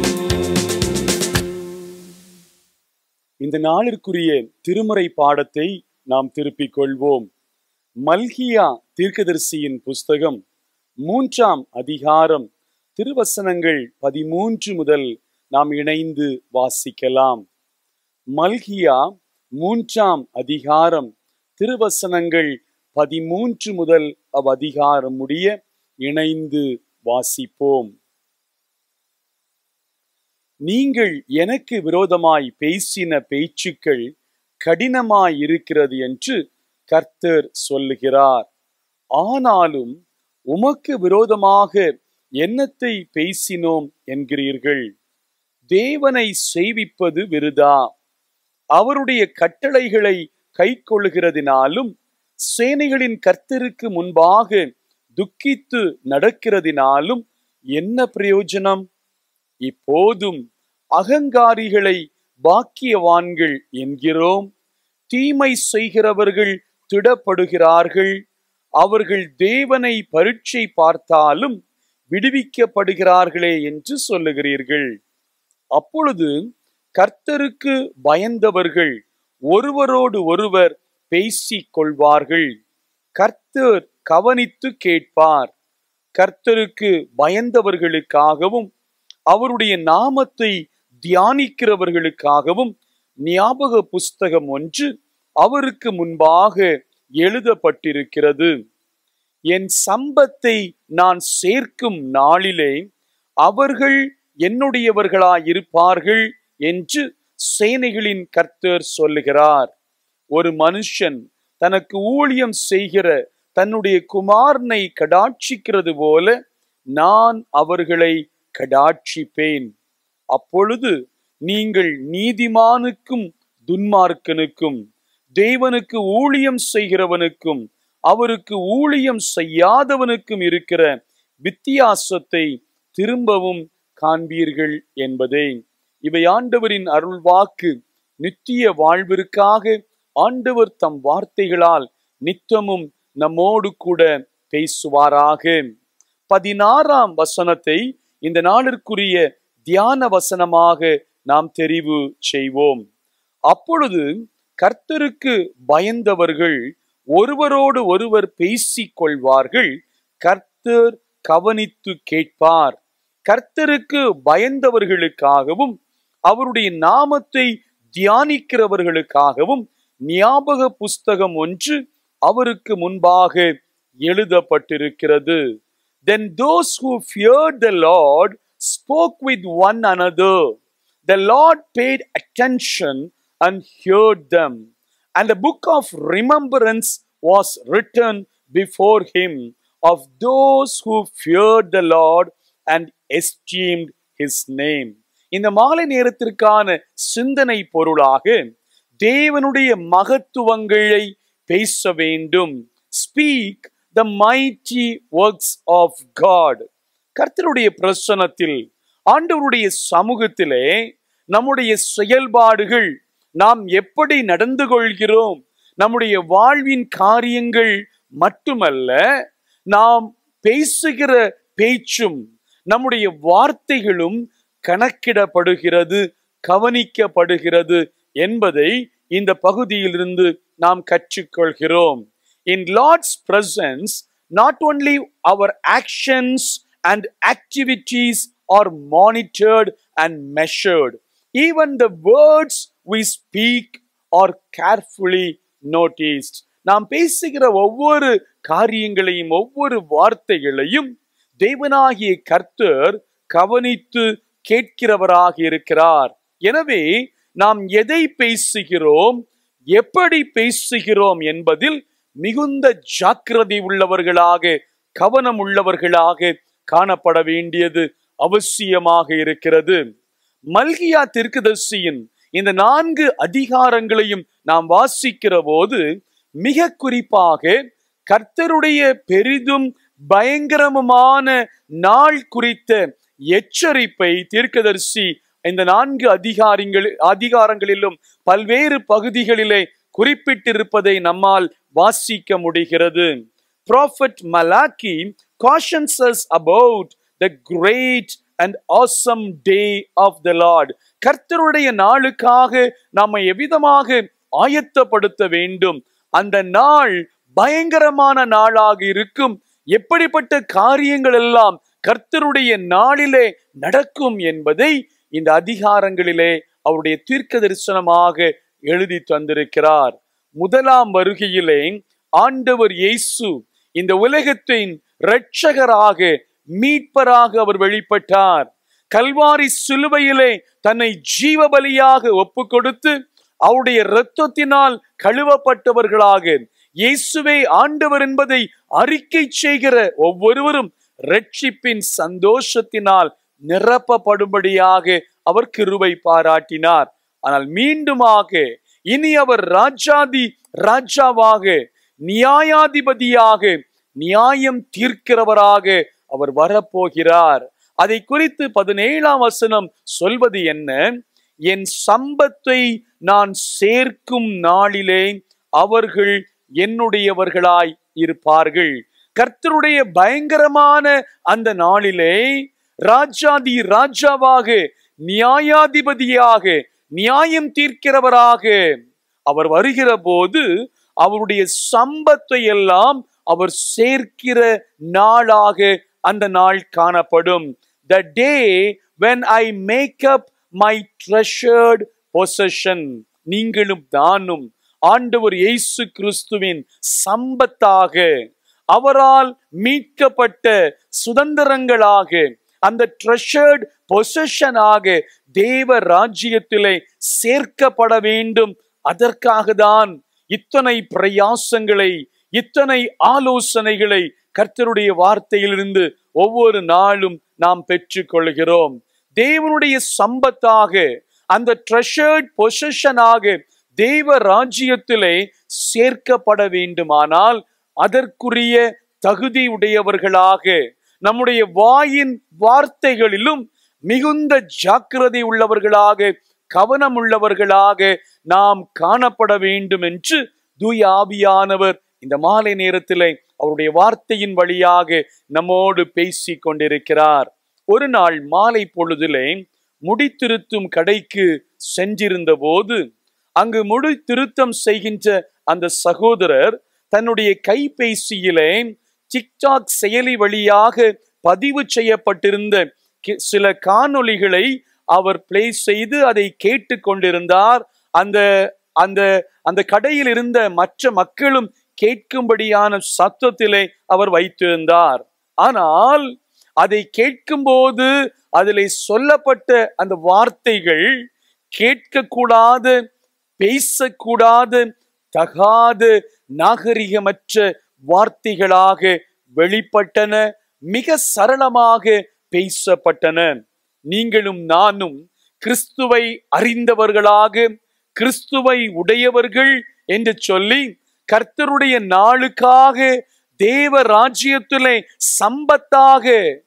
இந்த நாளிற்குரிய திருமறை பாடத்தை நாம் திருப்பிக் கொள்வோம் மல்கியா தீர்க்கதரிசியின் புஸ்தகம் மூன்றாம் அதிகாரம் திருவசனங்கள் பதிமூன்று முதல் நாம் இணைந்து வாசிக்கலாம் மல்கியா மூன்றாம் அதிகாரம் திருவசனங்கள் பதிமூன்று முதல் அவ்வதிகாரம் முடிய இணைந்து வாசிப்போம் நீங்கள் எனக்கு விரோதமாய் பேசின பேச்சுக்கள் கடினமாய் இருக்கிறது என்று கர்த்தர் சொல்லுகிறார் ஆனாலும் உமக்கு விரோதமாக என்னத்தை பேசினோம் என்கிறீர்கள் தேவனை செய்விப்பது விருதா அவருடைய கட்டளைகளை கைக்கொள்ளுகிறதினாலும் சேனைகளின் கர்த்தருக்கு முன்பாக துக்கித்து நடக்கிறதினாலும் என்ன பிரயோஜனம் இப்போதும் அகங்காரிகளை பாக்கியவான்கள் என்கிறோம் தீமை செய்கிறவர்கள் திடப்படுகிறார்கள் அவர்கள் தேவனை பரீட்சை பார்த்தாலும் விடுவிக்கப்படுகிறார்களே என்று சொல்லுகிறீர்கள் அப்பொழுது கர்த்தருக்கு பயந்தவர்கள் ஒருவரோடு ஒருவர் பேசிக் கொள்வார்கள் கர்த்தர் கவனித்து கேட்பார் கர்த்தருக்கு பயந்தவர்களுக்காகவும் அவருடைய நாமத்தை தியானிக்கிறவர்களுக்காகவும் ஞாபக புஸ்தகம் ஒன்று அவருக்கு முன்பாக எழுதப்பட்டிருக்கிறது என் சம்பத்தை நான் சேர்க்கும் நாளிலே அவர்கள் என்னுடையவர்களாயிருப்பார்கள் என்று சேனைகளின் கர்த்தர் சொல்லுகிறார் ஒரு மனுஷன் தனக்கு ஊழியம் செய்கிற தன்னுடைய குமாரனை கடாட்சிக்கிறது போல நான் அவர்களை கடாட்சிப்பேன் அப்பொழுது நீங்கள் நீதிமானுக்கும் துன்மார்க்கனுக்கும் தேவனுக்கு ஊழியம் செய்கிறவனுக்கும் அவருக்கு ஊழியம் செய்யாதவனுக்கும் இருக்கிற வித்தியாசத்தை திரும்பவும் காண்பீர்கள் என்பதே இவை ஆண்டவரின் அருள்வாக்கு நித்திய வாழ்விற்காக ஆண்டவர் தம் வார்த்தைகளால் நித்தமும் நம்மோடு கூட பேசுவாராக பதினாறாம் வசனத்தை இந்த நாளிற்குரிய தியான வசனமாக நாம் தெரிவு செய்வோம் அப்பொழுது கர்த்தருக்கு பயந்தவர்கள் ஒருவரோடு ஒருவர் பேசிக் கொள்வார்கள் கர்த்தர் கவனித்து கேட்பார் கர்த்தருக்கு பயந்தவர்களுக்காகவும் அவருடைய நாமத்தை தியானிக்கிறவர்களுக்காகவும் ஞாபக புஸ்தகம் ஒன்று அவருக்கு முன்பாக எழுதப்பட்டிருக்கிறது then those who feared the lord spoke with one another the lord paid attention and heard them and the book of remembrance was written before him of those who feared the lord and esteemed his name இந்த மாலை நேரத்திற்கான சிந்தனை பொருளாக தேவனுடைய மகத்துவங்களை பேச வேண்டும் speak the mighty works of God கர்த்தருடைய பிரசனத்தில் ஆண்டவருடைய சமூகத்திலே நம்முடைய செயல்பாடுகள் நாம் எப்படி நடந்து கொள்கிறோம் நம்முடைய வாழ்வின் காரியங்கள் மட்டுமல்ல நாம் பேசுகிற பேச்சும் நம்முடைய வார்த்தைகளும் கணக்கிடப்படுகிறது கவனிக்கப்படுகிறது என்பதை இந்த பகுதியிலிருந்து நாம் கற்றுக்கொள்கிறோம் in Lord's presence not only our actions and activities are monitored and measured even the words we speak are carefully noticed நாம் பேசுகிற ஒவ்வொரு காரியங்களையும் ஒவ்வொரு வார்த்தைகளையும் தேவனாகிய கர்த்தர் கவனித்து கேட்கிறவராக இருக்கிறார் எனவே நாம் எதை பேசுகிறோம் எப்படி பேசுகிறோம் என்பதில் மிகுந்த ஜாக்கிரதை உள்ளவர்களாக கவனம் உள்ளவர்களாக காணப்பட வேண்டியது அவசியமாக இருக்கிறது மல்கியா தெற்குதர்சியின் இந்த நான்கு அதிகாரங்களையும் நாம் வாசிக்கிற போது மிக குறிப்பாக கர்த்தருடைய பெரிதும் பயங்கரமான நாள் குறித்த எச்சரிப்பை தீர்க்கதரிசி இந்த நான்கு அதிகாரங்கள் அதிகாரங்களிலும் பல்வேறு பகுதிகளிலே குறிப்பிட்டிருப்பதை நம்மால் வாசிக்க முடிகிறது prophet Malachi cautions us about the great and awesome day of the Lord கர்த்தருடைய நாளுக்காக நாம எவ்விதமாக ஆயத்தப்படுத்த வேண்டும் அந்த நாள் பயங்கரமான நாளாக இருக்கும் எப்படிப்பட்ட காரியங்கள் எல்லாம் கர்த்தருடைய நாளிலே நடக்கும் என்பதை இந்த அதிகாரங்களிலே அவருடைய தீர்க்க தரிசனமாக எழுதி தந்திருக்கிறார் முதலாம் வருகையிலே ஆண்டவர் இயேசு இந்த உலகத்தின் இரட்சகராக மீட்பராக அவர் வெளிப்பட்டார் கல்வாரி சிலுவையிலே தன்னை ஜீவ பலியாக ஒப்பு கொடுத்து அவருடைய இரத்தத்தினால் கழுவப்பட்டவர்களாக இயேசுவே ஆண்டவர் என்பதை அறிக்கை செய்கிற ஒவ்வொருவரும் ரட்சிப்பின் சந்தோஷத்தினால் நிரப்பப்படும்படியாக அவர் கிருபை பாராட்டினார் ஆனால் மீண்டுமாக இனி அவர் ராஜாதி ராஜாவாக நியாயாதிபதியாக நியாயம் தீர்க்கிறவராக அவர் வரப்போகிறார் அதை குறித்து பதினேழாம் வசனம் சொல்வது என்ன என் சம்பத்தை நான் சேர்க்கும் நாளிலே அவர்கள் என்னுடையவர்களாய் இருப்பார்கள் கர்த்தருடைய பயங்கரமான அந்த நாளிலே ராஜாதி ராஜாவாக நியாயாதிபதியாக நியாயம் தீர்க்கிறவராக அவர் வருகிற போது அவருடைய சம்பத்தை எல்லாம் அவர் சேர்க்கிற நாளாக அந்த நாள் காணப்படும் the day when I make up my treasured possession நீங்களும் தானும் ஆண்டவர் இயேசு கிறிஸ்துவின் சம்பத்தாக அவரால் மீட்கப்பட்ட சுதந்திரங்களாக அந்த ட்ரெஷர்ட் பொசஷனாக தேவ ராஜ்யத்திலே சேர்க்கப்பட வேண்டும் அதற்காக தான் இத்தனை பிரயாசங்களை இத்தனை ஆலோசனைகளை கர்த்தருடைய வார்த்தையிலிருந்து ஒவ்வொரு நாளும் நாம் பெற்றுக்கொள்கிறோம் தேவனுடைய சம்பத்தாக அந்த ட்ரெஷர்ட் பொசிஷனாக தேவ ராஜ்யத்திலே சேர்க்கப்பட வேண்டுமானால் அதற்குரிய தகுதி உடையவர்களாக நம்முடைய வாயின் வார்த்தைகளிலும் மிகுந்த ஜாக்கிரதை உள்ளவர்களாக கவனம் உள்ளவர்களாக நாம் காணப்பட வேண்டும் என்று தூய ஆவியானவர் இந்த மாலை நேரத்திலே அவருடைய வார்த்தையின் வழியாக நம்மோடு பேசிக் கொண்டிருக்கிறார் ஒரு நாள் மாலை பொழுதிலே முடித்திருத்தும் கடைக்கு சென்றிருந்த போது அங்கு முடி திருத்தம் செய்கின்ற அந்த சகோதரர் தன்னுடைய கைபேசியிலே டிக்டாக் செயலி வழியாக பதிவு செய்யப்பட்டிருந்த கி- சில காணொளிகளை அவர் பிளே செய்து அதை கேட்டு கொண்டிருந்தார் அந்த அந்த அந்த கடையில் இருந்த மற்ற மக்களும் கேட்கும்படியான சத்தத்திலே அவர் வைத்திருந்தார் ஆனால் அதை கேட்கும்போது அதிலே சொல்லப்பட்ட அந்த வார்த்தைகள் கேட்கக்கூடாது பேசக்கூடாது தகாது நாகரிகமற்ற வார்த்தைகளாக வெளிப்பட்டன மிக சரளமாக பேசப்பட்டன நீங்களும் நானும் கிறிஸ்துவை அறிந்தவர்களாக கிறிஸ்துவை உடையவர்கள் என்று சொல்லி கர்த்தருடைய நாளுக்காக தேவ ராஜ்யத்திலே சம்பத்தாக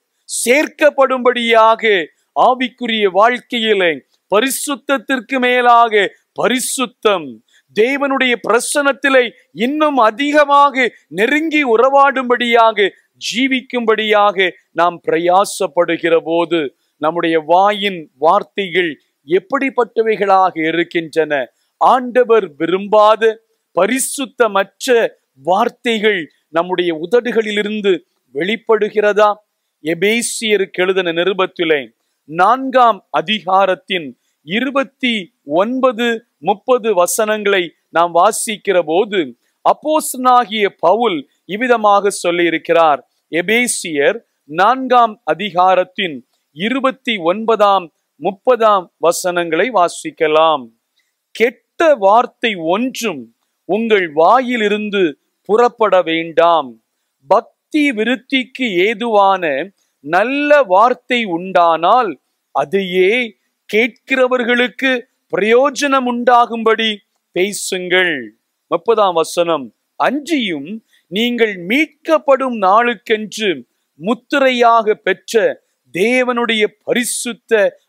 சேர்க்கப்படும்படியாக ஆவிக்குரிய வாழ்க்கையிலே பரிசுத்தத்திற்கு மேலாக பரிசுத்தம் தேவனுடைய பிரசனத்திலே இன்னும் அதிகமாக நெருங்கி உறவாடும்படியாக ஜீவிக்கும்படியாக நாம் பிரயாசப்படுகிற போது நம்முடைய வாயின் வார்த்தைகள் எப்படிப்பட்டவைகளாக இருக்கின்றன ஆண்டவர் விரும்பாத பரிசுத்தமற்ற வார்த்தைகள் நம்முடைய உதடுகளிலிருந்து வெளிப்படுகிறதா எபேசியருக்கு எழுதின நிருபத்திலே நான்காம் அதிகாரத்தின் இருபத்தி ஒன்பது முப்பது வசனங்களை நாம் வாசிக்கிற போது அப்போஸ்தலனாகிய பவுல் இவ்விதமாக சொல்லியிருக்கிறார் எபேசியர் நான்காம் அதிகாரத்தின் இருபத்தி ஒன்பதாம் முப்பதாம் வசனங்களை வாசிக்கலாம் கெட்ட வார்த்தை ஒன்றும் உங்கள் வாயிலிருந்து புறப்பட வேண்டாம் பக்தி விருத்திக்கு ஏதுவான நல்ல வார்த்தை உண்டானால் அதையே கேட்கிறவர்களுக்கு பிரயோஜனம் உண்டாகும்படி பேசுங்கள் முப்பதாம் வசனம் அன்றியும் நீங்கள் மீட்கப்படும் நாளுக்கென்று முத்திரையாக பெற்ற தேவனுடைய பரிசுத்த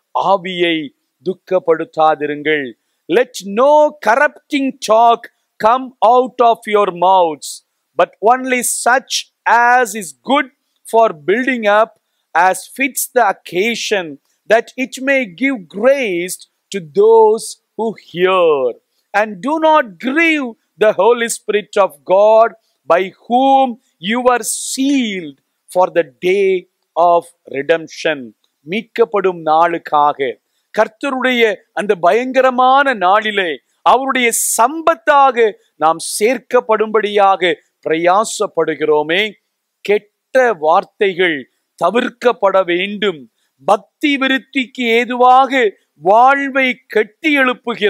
ஆவியை துக்கப்படுத்தாதிருங்கள் let no corrupting talk come out of your mouths but only such as is good for building up as fits the occasion, that it may give grace to those who hear. And do not grieve the Holy Spirit of God, by whom you are sealed for the day of redemption. மீட்கப்படும் நாளுக்காக கர்த்தருடைய அந்த பயங்கரமான நாளிலே அவருடைய சம்பத்தாக நாம் சேர்க்கப்படும்படியாக பிரயாசப்படுகிறோமே கெட்ட வார்த்தைகள் தவிர்க்கப்பட வேண்டும் பக்தி விருத்திக்கு ஏதுவாக வாழ்வை கட்டி எழுப்புகிற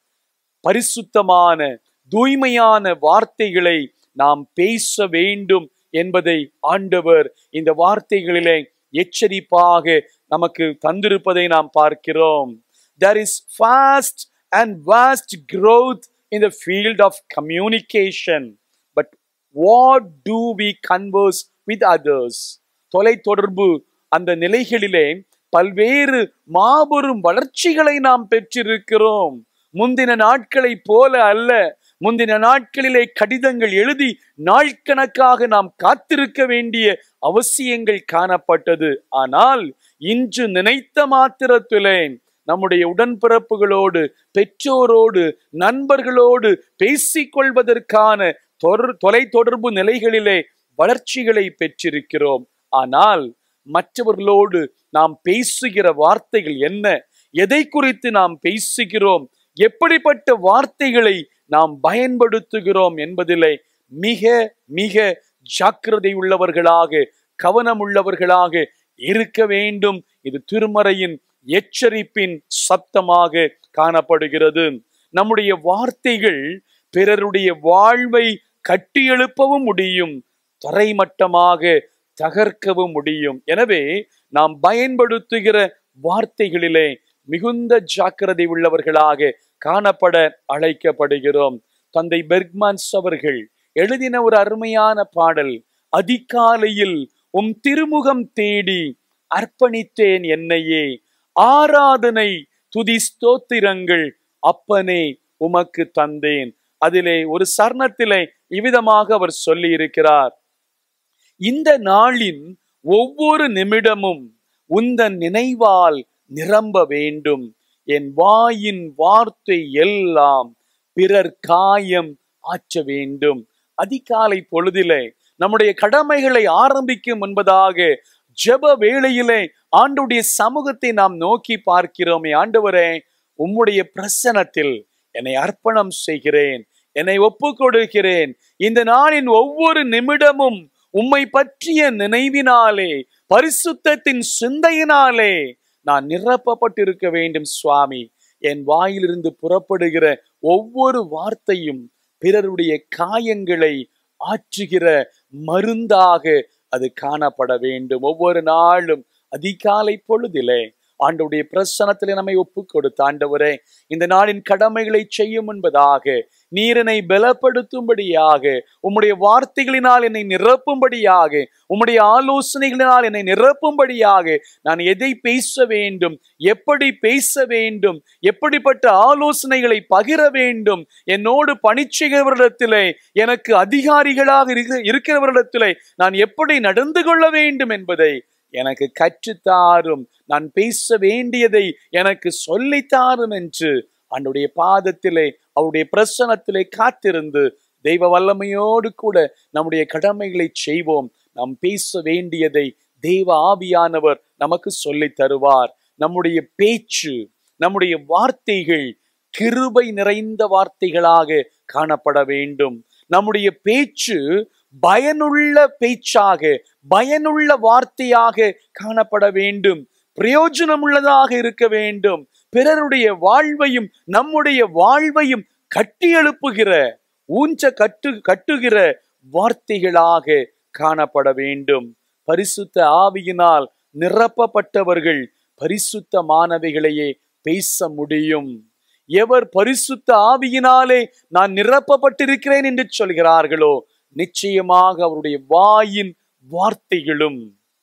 பரிசுத்தமான தூய்மையான வார்த்தைகளை நாம் பேச வேண்டும் என்பதை ஆண்டவர் இந்த வார்த்தைகளிலே எச்சரிப்பாக நமக்கு தந்திருப்பதை நாம் பார்க்கிறோம் there is fast and vast growth in the field of communication but what do we converse with others தொலைத்தொடர்பு அந்த நிலைகளிலே பல்வேறு மாபெரும் வளர்ச்சிகளை நாம் பெற்றிருக்கிறோம் முந்தின நாட்களைப் போல அல்ல முந்தின நாட்களிலே கடிதங்கள் எழுதி நாட்கணக்காக நாம் காத்திருக்க வேண்டிய அவசியங்கள் காணப்பட்டது ஆனால் இன்று நினைத்த மாத்திரத்திலே நம்முடைய உடன்பிறப்புகளோடு பெற்றோரோடு நண்பர்களோடு பேசிக்கொள்வதற்கான தொர்- தொலைத்தொடர்பு நிலைகளிலே வளர்ச்சிகளை பெற்றிருக்கிறோம் ஆனால் மற்றவர்களோடு நாம் பேசுகிற வார்த்தைகள் என்ன எதை குறித்து நாம் பேசுகிறோம் எப்படிப்பட்ட வார்த்தைகளை நாம் பயன்படுத்துகிறோம் என்பதிலே மிக மிக ஜாக்கிரதை உள்ளவர்களாக கவனம் உள்ளவர்களாக இருக்க வேண்டும் இது திருமறையின் எச்சரிப்பின் சத்தமாக காணப்படுகிறது நம்முடைய வார்த்தைகள் பிறருடைய வாழ்வை கட்டியெழுப்பவும் முடியும் தரைமட்டமாக தகர்க்கவும் முடியும் எனவே நாம் பயன்படுத்துகிற வார்த்தைகளிலே மிகுந்த ஜாக்கிரதை உள்ளவர்களாக காணப்பட அழைக்கப்படுகிறோம் தந்தை பெர்க்மான்ஸ் அவர்கள் எழுதின ஒரு அருமையான பாடல் அதிகாலையில் உம் திருமுகம் தேடி அர்ப்பணித்தேன் என்னையே ஆராதனை துதி ஸ்தோத்திரங்கள் அப்பனே உமக்கு தந்தேன் அதிலே ஒரு சரணத்திலே இவ்விதமாக அவர் சொல்லி இருக்கிறார் இந்த நாளின் ஒவ்வொரு நிமிடமும் உந்தன் நினைவால் நிரம்ப வேண்டும் என் வாயின் வார்த்தை எல்லாம் பிறர் காயம் ஆற்ற வேண்டும் அதிகாலை பொழுதிலே நம்முடைய கடமைகளை ஆரம்பிக்கும் முன்பதாக ஜெப வேளையிலே ஆண்டுடைய சமூகத்தை நாம் நோக்கி பார்க்கிறோமே ஆண்டவரே உம்முடைய பிரசனத்தில் என்னை அர்ப்பணம் செய்கிறேன் என்னை ஒப்பு கொடுக்கிறேன் இந்த நாளின் ஒவ்வொரு நிமிடமும் உம்மை பற்றிய நினைவினாலே பரிசுத்தத்தின் சிந்தையினாலே நான் நிரப்பப்பட்டிருக்க வேண்டும் சுவாமி என் வாயிலிருந்து புறப்படுகிற ஒவ்வொரு வார்த்தையும் பிறருடைய காயங்களை ஆற்றுகிற மருந்தாக அது காணப்பட வேண்டும் ஒவ்வொரு நாளும் அதிகாலை பொழுதிலே ஆண்டவுடைய பிரசனத்திலே நம்மை ஒப்பு கொடுத்த ஆண்டவரே இந்த நாளின் கடமைகளை செய்யும் என்பதாக நீரனை பலப்படுத்தும்படியாக உம்முடைய வார்த்தைகளினால் என்னை நிரப்பும்படியாக உம்முடைய ஆலோசனைகளினால் என்னை நிரப்பும்படியாக நான் எதை பேச வேண்டும் எப்படி பேச வேண்டும் எப்படிப்பட்ட ஆலோசனைகளை பகிர வேண்டும் என்னோடு பணிச்செய்கிறவரிடத்திலே எனக்கு அதிகாரிகளாக இருக்க- இருக்கிறவரிடத்திலே நான் எப்படி நடந்து கொள்ள வேண்டும் என்பதை எனக்கு கற்றுத்தாரும் நான் பேச வேண்டியதை எனக்கு சொல்லித்தாரும் என்று அன்னுடைய பாதத்திலே அவருடைய பிரசனத்திலே காத்திருந்து தெய்வ வல்லமையோடு கூட நம்முடைய கடமைகளை செய்வோம் நாம் பேச வேண்டியதை தெய்வ ஆவியானவர் நமக்கு சொல்லித் தருவார் நம்முடைய பேச்சு நம்முடைய வார்த்தைகள் கிருபை நிறைந்த வார்த்தைகளாக காணப்பட வேண்டும் நம்முடைய பேச்சு பயனுள்ள பேச்சாக பயனுள்ள வார்த்தையாக காணப்பட வேண்டும் பிரயோஜனமுள்ளதாக இருக்க வேண்டும் பிறருடைய வாழ்வையும் நம்முடைய வாழ்வையும் கட்டி எழுப்புகிற ஊஞ்ச கட்டு கட்டுகிற வார்த்தைகளாக காணப்பட வேண்டும் பரிசுத்த ஆவியினால் நிரப்பப்பட்டவர்கள் பரிசுத்தமானவைகளையே பேச முடியும் எவர் பரிசுத்த ஆவியினாலே நான் நிரப்பப்பட்டிருக்கிறேன் என்று சொல்கிறார்களோ நிச்சயமாக அவருடைய வாயின் வார்த்தைகளும்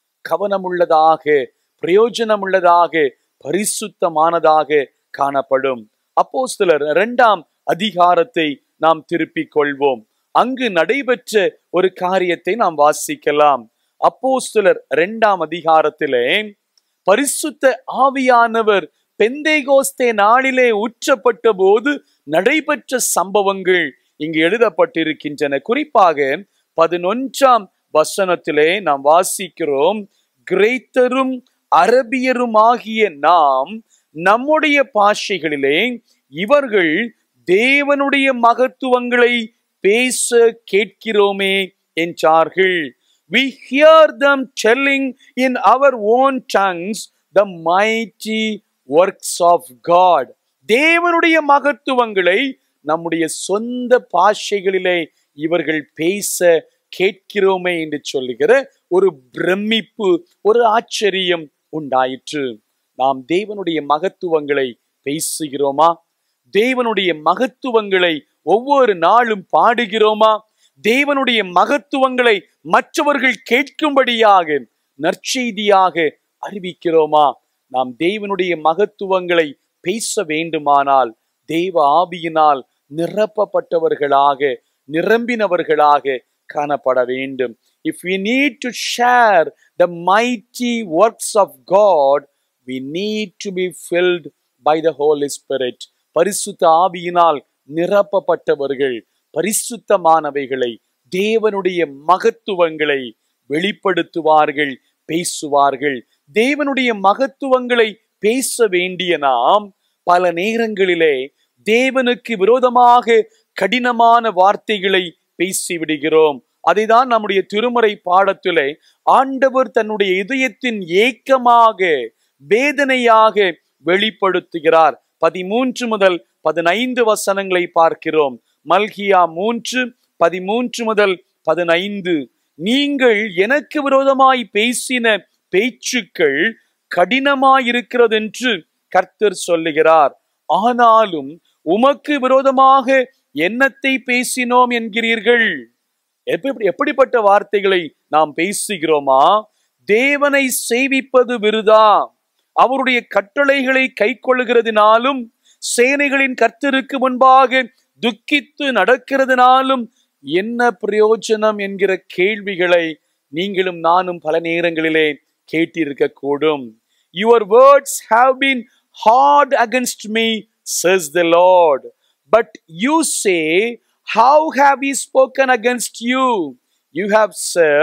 கவனமுள்ளதாக பிரயோஜனமுள்ளதாக பரிசுத்தமானதாக காணப்படும் அப்போஸ்தலர் இரண்டாம் அதிகாரத்தை நாம் திருப்பிக் கொள்வோம் அங்கு நடைபெற்ற ஒரு காரியத்தை நாம் வாசிக்கலாம் அப்போஸ்தலர் இரண்டாம் அதிகாரத்திலே பரிசுத்த ஆவியானவர் பெந்தேகோஸ்தே நாளிலே ஊற்றப்பட்ட போது நடைபெற்ற சம்பவங்கள் இங்கு எழுதப்பட்டிருக்கின்றன குறிப்பாக பதினொன்றாம் வசனத்திலே நாம் வாசிக்கிறோம் கிரேத்தரும் அரபியருமாகிய நாம் நம்முடைய பாஷைகளிலே இவர்கள் தேவனுடைய மகத்துவங்களை பேச கேட்கிறோமே என்றார்கள் we hear them telling in our own tongues the mighty works of God தேவனுடைய மகத்துவங்களை நம்முடைய சொந்த பாஷைகளிலே இவர்கள் பேச கேட்கிறோமே என்று சொல்லுகிற ஒரு பிரமிப்பு ஒரு ஆச்சரியம் உண்டாயிற்று நாம் தேவனுடைய மகத்துவங்களை பேசுகிறோமா தேவனுடைய மகத்துவங்களை ஒவ்வொரு நாளும் பாடுகிறோமா தேவனுடைய மகத்துவங்களை மற்றவர்கள் கேட்கும்படியாக நற்செய்தியாக அறிவிக்கிறோமா நாம் தேவனுடைய மகத்துவங்களை பேச வேண்டுமானால் தேவ ஆவியினால் நிரப்பப்பட்டவர்களாக நிரம்பினவர்களாக காணப்பட வேண்டும் if we need to share the mighty works of God we need to be filled by the Holy Spirit பரிசுத்த ஆவியினால் நிரப்பப்பட்டவர்கள் பரிசுத்தமானவைகளை தேவனுடைய மகத்துவங்களை வெளிப்படுத்துவார்கள் பேசுவார்கள் தேவனுடைய மகத்துவங்களை பேச வேண்டிய நாம் பல நேரங்களிலே தேவனுக்கு விரோதமாக கடினமான வார்த்தைகளை பேசிவிடுகிறோம் அதைதான் நம்முடைய திருமறை பாடத்திலே ஆண்டவர் தன்னுடைய இதயத்தின் ஏக்கமாக வேதனையாக வெளிப்படுத்துகிறார் பதிமூன்று முதல் பதினைந்து வசனங்களை பார்க்கிறோம் மல்கியா மூன்று பதிமூன்று முதல் பதினைந்து நீங்கள் எனக்கு விரோதமாய் பேசின பேச்சுக்கள் கடினமாயிருக்கிறதென்று கர்த்தர் சொல்லுகிறார் ஆனாலும் உமக்கு விரோதமாக என்னத்தை பேசினோம் என்கிறீர்கள் எப்படி எப்படிப்பட்ட வார்த்தைகளை நாம் பேசுகிறோமா தேவனை சேவிப்பது விருதா அவருடைய கட்டளைகளை கைக்கொள்ளுகிறதினாலும் சேனைகளின் கர்த்தருக்கு முன்பாக துக்கித்து நடக்கிறதுனாலும் என்ன பிரயோஜனம் என்கிற கேள்விகளை நீங்களும் நானும் பல நேரங்களிலே கேட்டிருக்க கூடும் your words have been hard against me says the Lord. But you say, How have we spoken against you? You have said,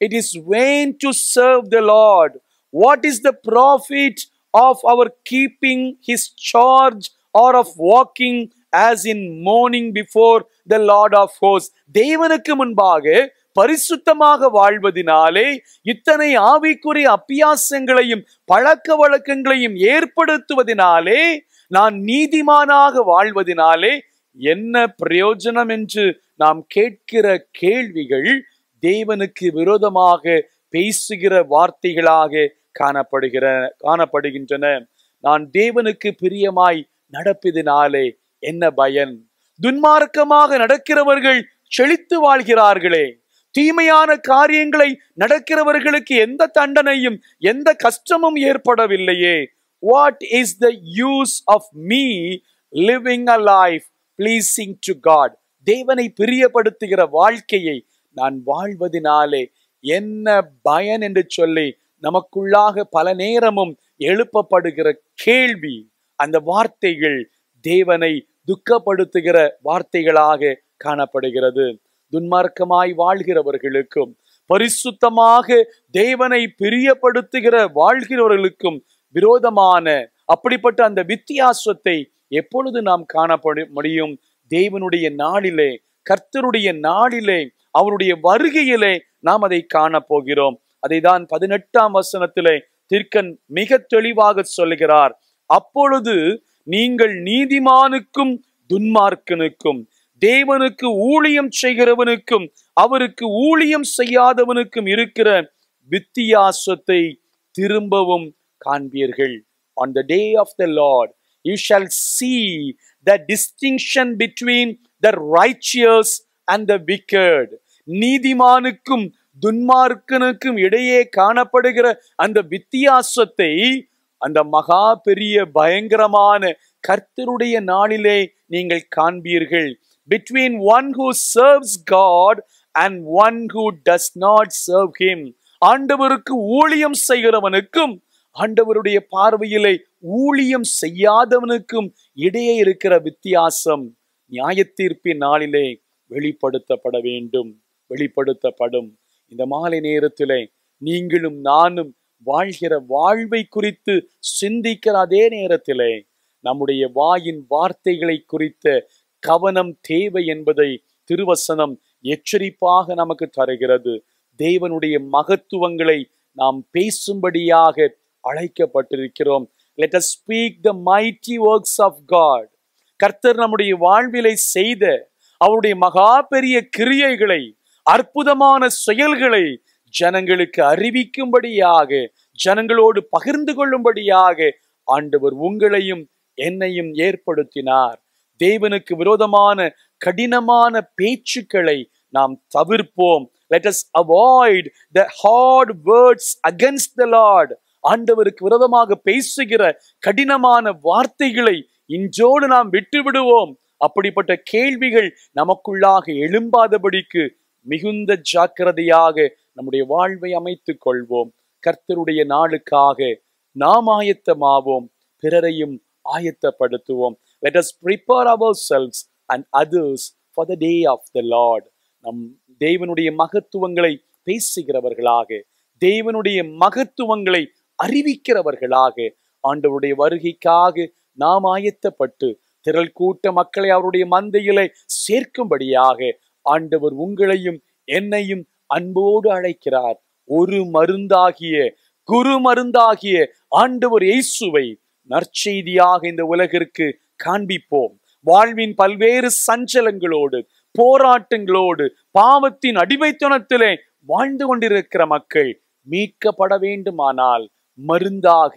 it is vain to serve the Lord. What is the profit of our keeping his charge or of walking as in mourning before the Lord of hosts? தேவனுக்கு முன்பாக பரிசுத்தமாக வாழ்வதினாலே இத்தனை ஆவிக்குரிய அப்பியாசங்களையும் பழக்க வழக்கங்களையும் ஏற்படுத்துவதினாலே நான் நீதிமானாக வாழ்வதினாலே என்ன பிரயோஜனம் என்று நாம் கேட்கிற கேள்விகள் தேவனுக்கு விரோதமாக பேசுகிற வார்த்தைகளாக காணப்படுகிற காணப்படுகின்றன நான் தேவனுக்கு பிரியமாய் நடப்பதினாலே என்ன பயன் துன்மார்க்கமாக நடக்கிறவர்கள் செழித்து வாழ்கிறார்களே தீமையான காரியங்களை நடக்கிறவர்களுக்கு எந்த தண்டனையும் எந்த கஷ்டமும் ஏற்படவில்லையே what is the use of me living a life pleasing to God தேவனை பிரியப்படுத்துகிற வாழ்க்கையை நான் வாழ்வதினாலே என்ன பயன் என்று சொல்லி நமக்குள்ளாக பல நேரமும் எழுப்பப்படுகிற கேள்வி அந்த வார்த்தைகள் தேவனை துக்கப்படுத்துகிற வார்த்தைகளாக காணப்படுகிறது துன்மார்க்கமாய் வாழ்கிறவர்களுக்கும் பரிசுத்தமாக தேவனை பிரியப்படுத்துகிற வாழ்கிறவர்களுக்கும் விரோதமான அப்படிப்பட்ட அந்த வித்தியாசத்தை எப்பொழுது நாம் காணப்பட முடியும் தேவனுடைய நாளிலே கர்த்தருடைய நாளிலே அவருடைய வருகையிலே நாம் அதை காணப் போகிறோம் அதை தான் பதினெட்டாம் வசனத்திலே திர்க்கன் மிக தெளிவாக சொல்லுகிறார் அப்பொழுது நீங்கள் நீதிமானுக்கும் துன்மார்க்கனுக்கும் தேவனுக்கு ஊழியம் செய்கிறவனுக்கும் அவருக்கு ஊழியம் செய்யாதவனுக்கும் இருக்கிற வித்தியாசத்தை திரும்பவும் காண்பீர்கள் on the day of the Lord you shall see the distinction between the righteous and the wicked நீதிமானுக்கும் துன்மார்க்கனுக்கும் இடையே காணப்படுகிற அந்த வித்தியாசத்தை அந்த மகா பெரிய பயங்கரமான கர்த்தருடைய நாளிலே நீங்கள் காண்பீர்கள் between one who serves God and one who does not serve him ஆண்டவருக்கு ஊழியம் செய்கிறவனுக்கும் ஆண்டவருடைய பார்வையிலே ஊழியம் செய்யாதவனுக்கும் இடையே இருக்கிற வித்தியாசம் நியாய தீர்ப்பின் நாளிலே வெளிப்படுத்தப்பட வேண்டும் வெளிப்படுத்தப்படும் இந்த மாலை நேரத்திலே நீங்களும் நானும் வாழ்கிற வாழ்வை குறித்து சிந்திக்கிற அதே நேரத்திலே நம்முடைய வாயின் வார்த்தைகளை குறித்த கவனம் தேவை என்பதை திருவசனம் எச்சரிப்பாக நமக்கு தருகிறது தேவனுடைய மகத்துவங்களை நாம் பேசும்படியாக அழைக்கப்பட்டிருக்கிறோம் let us speak the mighty works of God கர்த்தர் நம்முடைய வாழ்விலை செய்த அவருடைய மகா பெரிய கிரியைகளை அற்புதமான செயல்களை ஜனங்களுக்கு அறிவிக்கும்படியாக ஜனங்களோடு பகிர்ந்து கொள்ளும்படியாக ஆண்டவர் உங்களையும் என்னையும் ஏற்படுத்தினார் தேவனுக்கு விரோதமான கடினமான பேச்சுக்களை நாம் தவிர்ப்போம் let us avoid the hard words against the lord ஆண்டவருக்கு விரோதமாக பேசுகிற கடினமான வார்த்தைகளை இன்றோடு நாம் விட்டு விடுவோம் அப்படிப்பட்ட கேள்விகள் நமக்குள்ளாக எழும்பாதபடிக்கு மிகுந்த ஜாக்கிரதையாக நம்முடைய வாழ்வை அமைத்துக் கொள்வோம் கர்த்தருடைய நாளுக்காக நாம் ஆயத்தமாவோம் பிறரையும் ஆயத்தப்படுத்துவோம் let us prepare ourselves and others for the day of the lord நம் தேவனுடைய மகத்துவங்களை பேசுகிறவர்களாக தேவனுடைய மகத்துவங்களை அறிவிக்கிறவர்களாக ஆண்டவருடைய வருகைக்காக நாம் ஆயத்தப்பட்டு திரள் கூட்ட மக்களை அவருடைய மந்தையிலே சேர்க்கும்படியாக ஆண்டவர் உங்களையும் என்னையும் அன்போடு அழைக்கிறார் ஒரு மருந்தாகிய குரு மருந்தாகிய ஆண்டவர் இயேசுவை நற்செய்தியாக இந்த உலகிற்கு காண்பிப்போம் வாழ்வின் பல்வேறு சஞ்சலங்களோடு போராட்டங்களோடு பாவத்தின் அடிமைத்தனத்திலே வாழ்ந்து கொண்டிருக்கிற மக்கள் மீட்கப்பட வேண்டுமானால் மருந்தாக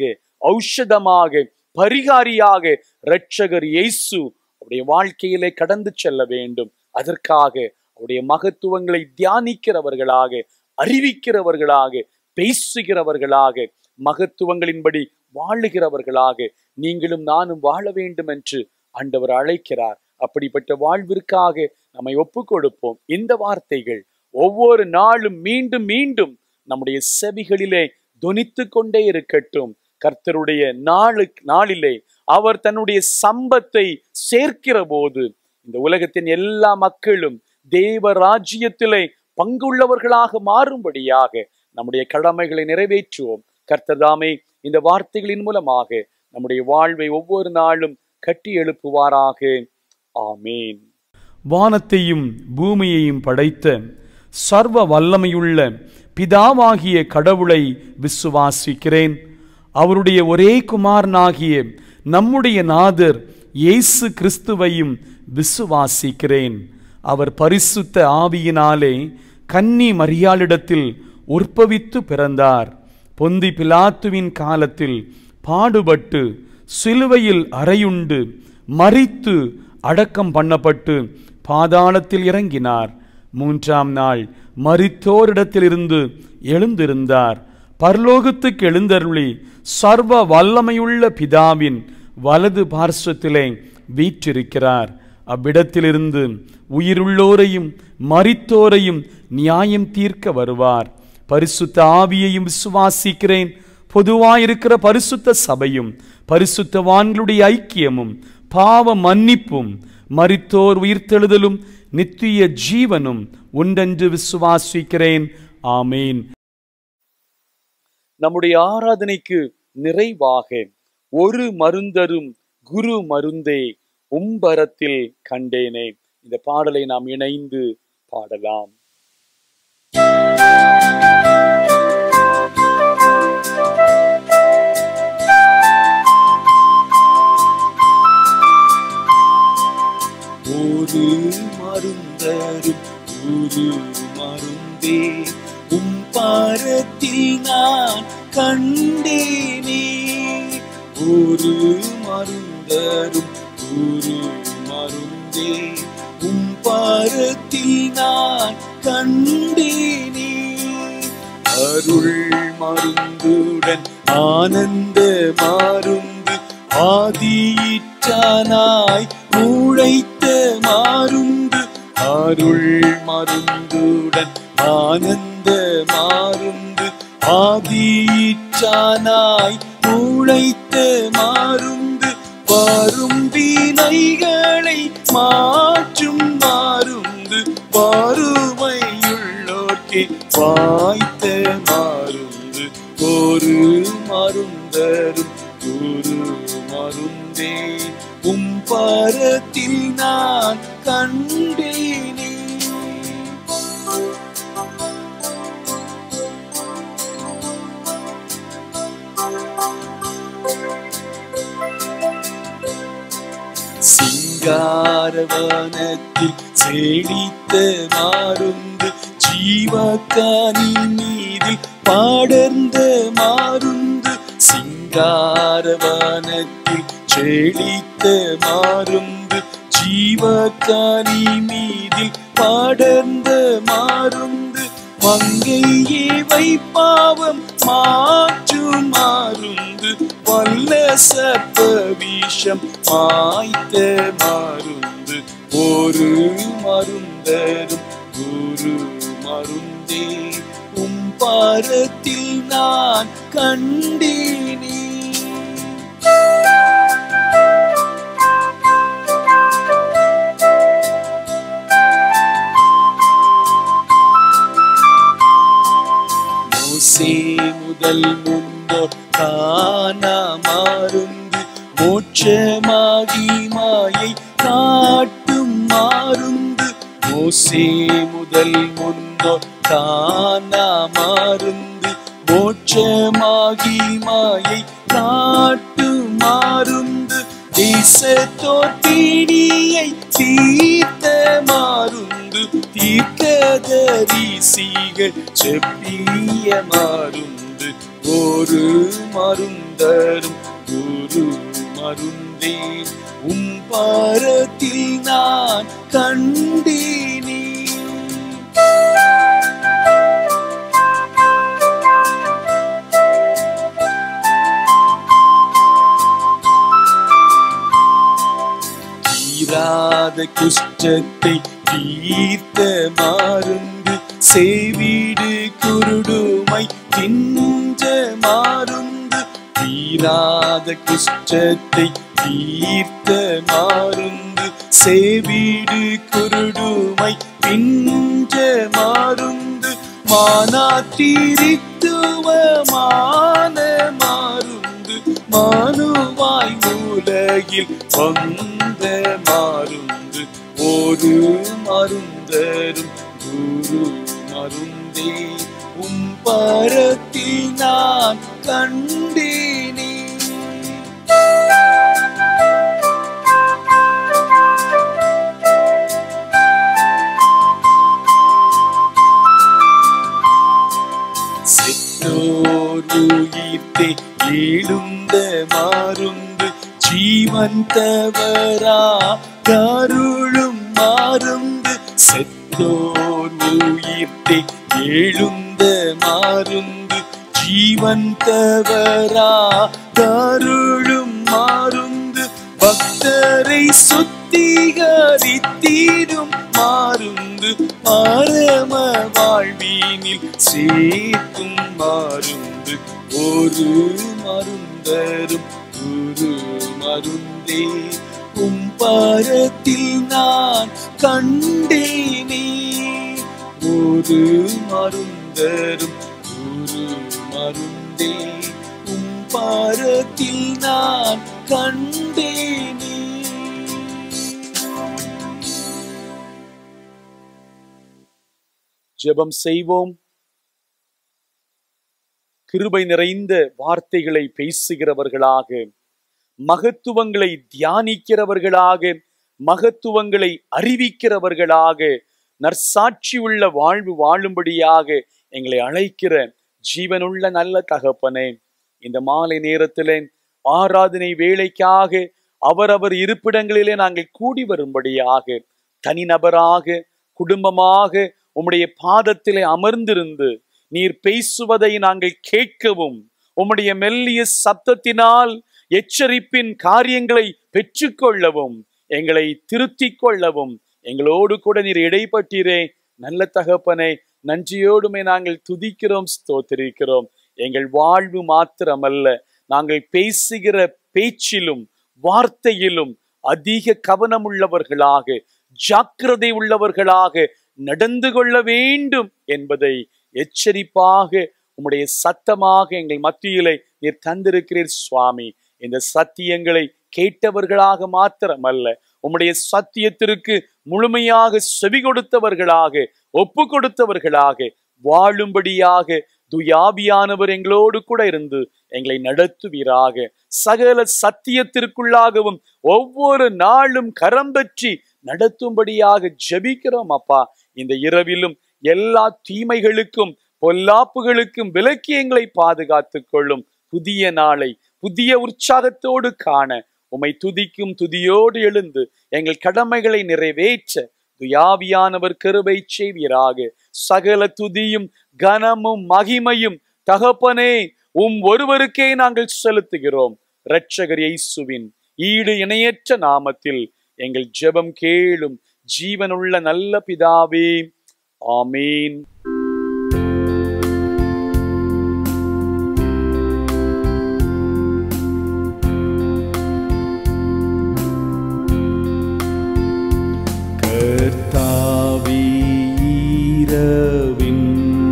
ஔஷதமாக பரிகாரியாக இரட்சகர் இயேசு அவருடைய வாழ்க்கையிலே கடந்து செல்ல வேண்டும் அதற்காக அவருடைய மகத்துவங்களை தியானிக்கிறவர்களாக அறிவிக்கிறவர்களாக பேசுகிறவர்களாக மகத்துவங்களின்படி வாழுகிறவர்களாக நீங்களும் நானும் வாழ வேண்டும் என்று ஆண்டவர் அழைக்கிறார் அப்படிப்பட்ட வாழ்விற்காக நம்மை ஒப்பு கொடுப்போம் இந்த வார்த்தைகள் ஒவ்வொரு நாளும் மீண்டும் மீண்டும் நம்முடைய செவிகளிலே தொனித்து கொண்டே இருக்கட்டும் கர்த்தருடைய நாளு நாளிலே அவர் தன்னுடைய சம்பத்தை சேர்க்கிற போது இந்த உலகத்தின் எல்லா மக்களும் தேவ ராஜ்யத்திலே பங்குள்ளவர்களாக மாறும்படியாக நம்முடைய கடமைகளை நிறைவேற்றுவோம் கர்த்தர்தாமே இந்த வார்த்தைகளின் மூலமாக நம்முடைய வாழ்வை ஒவ்வொரு நாளும் கட்டி எழுப்புவாராக ஆமேன் வானத்தையும் பூமியையும் படைத்த சர்வ வல்லமையுள்ள பிதாவாகிய கடவுளை விசுவாசிக்கிறேன் அவருடைய ஒரே குமாரனாகிய நம்முடைய நாதர் இயேசு கிறிஸ்துவையும் விசுவாசிக்கிறேன் அவர் பரிசுத்த ஆவியினாலே கன்னி மரியாளிடத்தில் உற்பவித்து பிறந்தார் பொந்தி பிலாத்துவின் காலத்தில் பாடுபட்டு சிலுவையில் அறையுண்டு மரித்து அடக்கம் பண்ணப்பட்டு பாதாளத்தில் இறங்கினார் மூன்றாம் நாள் மரித்தோரிடத்திலிருந்து எழுந்திருந்தார் பரலோகத்துக்கு எழுந்தருளி சர்வ வல்லமையுள்ள பிதாவின் வலது பார்শ্বத்திலே வீற்றிருக்கிறார் அவ்விடத்திலிருந்து உயிருள்ளோரையும் மரித்தோரையும் நியாயம் தீர்க்க வருவார் பரிசுத்த ஆவியையும் விசுவாசிக்கிறேன் பொதுவாயிருக்கிற பரிசுத்த சபையும் பரிசுத்தவான்களுடைய ஐக்கியமும் பாவ மன்னிப்பும் மரித்தோர் உயிர்த்தெழுதலும் நித்திய ஜீவனும் உண்டென்று விசுவாசிக்கிறேன் ஆமேன் நம்முடைய ஆராதனைக்கு நிறைவாக ஒரு மருந்தரும் குரு மருந்தே உம்பரத்தில் கண்டேனே இந்த பாடலை நாம் இணைந்து பாடலாம் ஒரு மருந்தரும் ஒரு மருந்தே உம் பாரத்தில் நான் கண்டேனே ஒரு மருந்தரும் ஒரு மருந்தே உம் பாரத்தில் நான் கண்டேனே அருள் மருந்துடன் ஆனந்த மருந்து ஆதியிற்றானாய் உழைத்த மாருந்து அருள் மருந்துடன் ஆனந்த மாருந்து ஆதியிற்றானாய் உழைத்த மாருந்து வரும் வினைகளை மாற்றும் மாருந்து வறுமையுள்ளோர்க்கே வாய்த்த மாருந்து ஒரு மருந்தரும் குரு மருந்தே உம் பரத்தில் நான் கண்டேனே சிங்காரவனத்தில் செழித்த மாருந்து ஜீவக்கானி மீதில் பாடர்ந்த மாருந்து சிங்காரவனத்தில் செழித்த மாருந்து ஜீவக்கானி மீதில் பாடர்ந்த மாருந்து மங்கையே வைப்பாவம் மாற்றும் மாருந்து வல்ல சர்ப்ப விஷம் மாய்த்த மாருந்து ஒரு மருந்தரும் குரு மருந்தே உம் பாரத்தில் நான் கண்டேனே மோசே முதல் முன்னோர் காணா மாருந்து மோட்சமாகி மாயை காட்டும் மாருந்து மோசே முதல் முன்னோர் காணா மாருந்து மோட்சமாகி மாயை காட்டும் மாருந்து தேசத்தோர் பீடியை தீர்த்த மாருந்து தீர்க்கதரிசிகள் செப்பிய மாருந்து ஒரு மருந்தரும் குரு மருந்தே உம் பாரத்தில் நான் கண்டேனே தீராத குஷ்டத்தை தீர்த்த மாருந்து சேவீடு குருடுமை தின்ற மாருந்து தீராத குஷ்டத்தை தீர்த்த மாருந்து சேவீடு குருடுமை பிஞ்ச மாருந்து மானாத்திரித்துவமான மாருந்து மானுவாய் உலகில் வந்த மாருந்து ஒரு மருந்தரும் குரு மருந்தே உம் பரத்தில் நான் கண்டேனே செத்தோர் உயிர்த்தே எழுந்த மாருந்து ஜீவன் தவறா கருளும் மாருந்து செத்தோர் உயிர்த்தே எழுந்த மாருந்து ஜீவன் தவறா கருளும் மாருந்து பக்தரை சுத்திகரித்தீரும் மாருந்து பரம வாழ்வினில் சேர்க்கும் மருந்து ஒரு மருந்தரும் குரு மருந்தே உம் பரத்தில் நான் கண்டேனே ஒரு மருந்தரும் குரு மருந்தே உம் பரத்தில் நான் கண்டேனே ஜெபம் செய்வோம் கிருபை நிறைந்த வார்த்தைகளை பேசுகிறவர்களாக மகத்துவங்களை தியானிக்கிறவர்களாக மகத்துவங்களை அறிவிக்கிறவர்களாக நற்சாட்சி உள்ள வாழ்வு வாழும்படியாக எங்களை அழைக்கிற ஜீவனுள்ள நல்ல தகப்பனே இந்த மாலை நேரத்திலே ஆராதனை வேலைக்காக அவரவர் இருப்பிடங்களிலே நாங்கள் கூடி வரும்படியாக தனிநபராக குடும்பமாக உம்முடைய பாதத்திலே அமர்ந்திருந்து நீர் பேசுவதை நாங்கள் கேட்கவும் உம்முடைய மெல்லிய சப்தத்தினால் எச்சரிப்பின் காரியங்களை பெற்றுக்கொள்ளவும் எங்களை திருத்திக் கொள்ளவும் எங்களோடு கூட நீர் இடைப்பட்டீரே நல்ல தகப்பனே நன்றியோடுமே நாங்கள் துதிக்கிறோம் ஸ்தோத்திரிக்கிறோம் எங்கள் வாழ்வு மாத்திரமல்ல நாங்கள் பேசுகிற பேச்சிலும் வார்த்தையிலும் அதிக கவனமுள்ளவர்களாக ஜாக்கிரதை உள்ளவர்களாக நடந்து கொள்ள வேண்டும் என்பதை எச்சரிப்பாக உம்முடைய சத்தமாக எங்கள் மத்தியிலே நீர் தந்திருக்கிறீர் சுவாமி இந்த சத்தியங்களை கேட்டவர்களாக மாத்திரமல்ல உம்முடைய சத்தியத்திற்கு முழுமையாக செவி கொடுத்தவர்களாக ஒப்பு கொடுத்தவர்களாக வாழும்படியாக துயாபியானவர் எங்களோடு கூட இருந்து எங்களை நடத்துவீராக சகல சத்தியத்திற்குள்ளாகவும் ஒவ்வொரு நாளும் கரம் பற்றி நடத்தும்படியாக ஜெபிக்கிறோம் அப்பா இந்த இரவிலும் எல்லா தீமைகளுக்கும் பொல்லாப்புகளுக்கும் விலக்கி எங்களை பாதுகாத்துக் கொள்ளும் புதிய நாளை புதிய உற்சாகத்தோடு காண உம்மை துதிக்கும் துதியோடு எழுந்து எங்கள் கடமைகளை நிறைவேற்ற துயாவியானவர் கருவை செய்வீராக சகல துதியும் கனமும் மகிமையும் தகப்பனே உம் ஒருவருக்கே நாங்கள் செலுத்துகிறோம் இரட்சகர் இயேசுவின் ஈடு இணையற்ற நாமத்தில் எங்கள் ஜெபம் கேளும் ஜீவனுள்ள நல்ல பிதாவே ஆமீன் கர்த்தாவீரவின்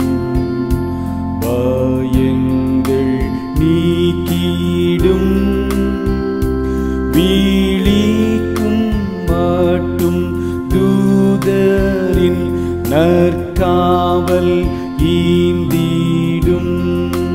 பயங்கள் நீக்கிடும் வீழிக்கும் மாட்டும் தூதரின் நற்காவல் ஈந்திடும்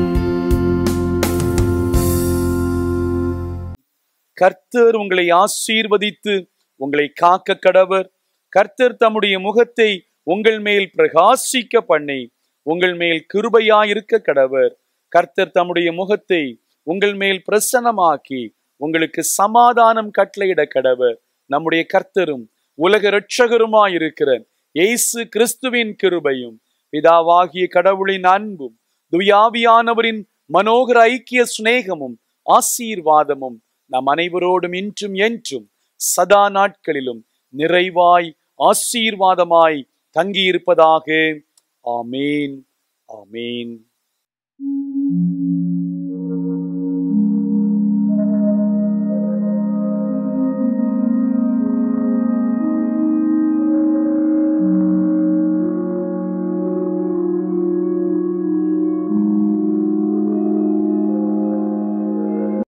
கர்த்தர் உங்களை ஆசீர்வதித்து உங்களை காக்க கடவர் கர்த்தர் தம்முடைய முகத்தை உங்கள் மேல் பிரகாசிக்க பண்ணி உங்கள் மேல் கிருபையாயிருக்க கடவர் கர்த்தர் தம்முடைய முகத்தை உங்கள் மேல் பிரசன்னமாக்கி உங்களுக்கு சமாதானம் கட்டளையிட கடவர் நம்முடைய கர்த்தரும் உலக இரட்சகருமாயிருக்கிற இயேசு கிறிஸ்துவின் கிருபையும் பிதாவாகிய கடவுளின் அன்பும் துயாவியானவரின் மனோகர ஐக்கிய சிநேகமும் ஆசீர்வாதமும் நம் அனைவரோடும் இன்றும் என்றும் சதா நாட்களிலும் நிறைவாய் ஆசீர்வாதமாய் தங்கியிருப்பதாக ஆமீன் ஆமீன்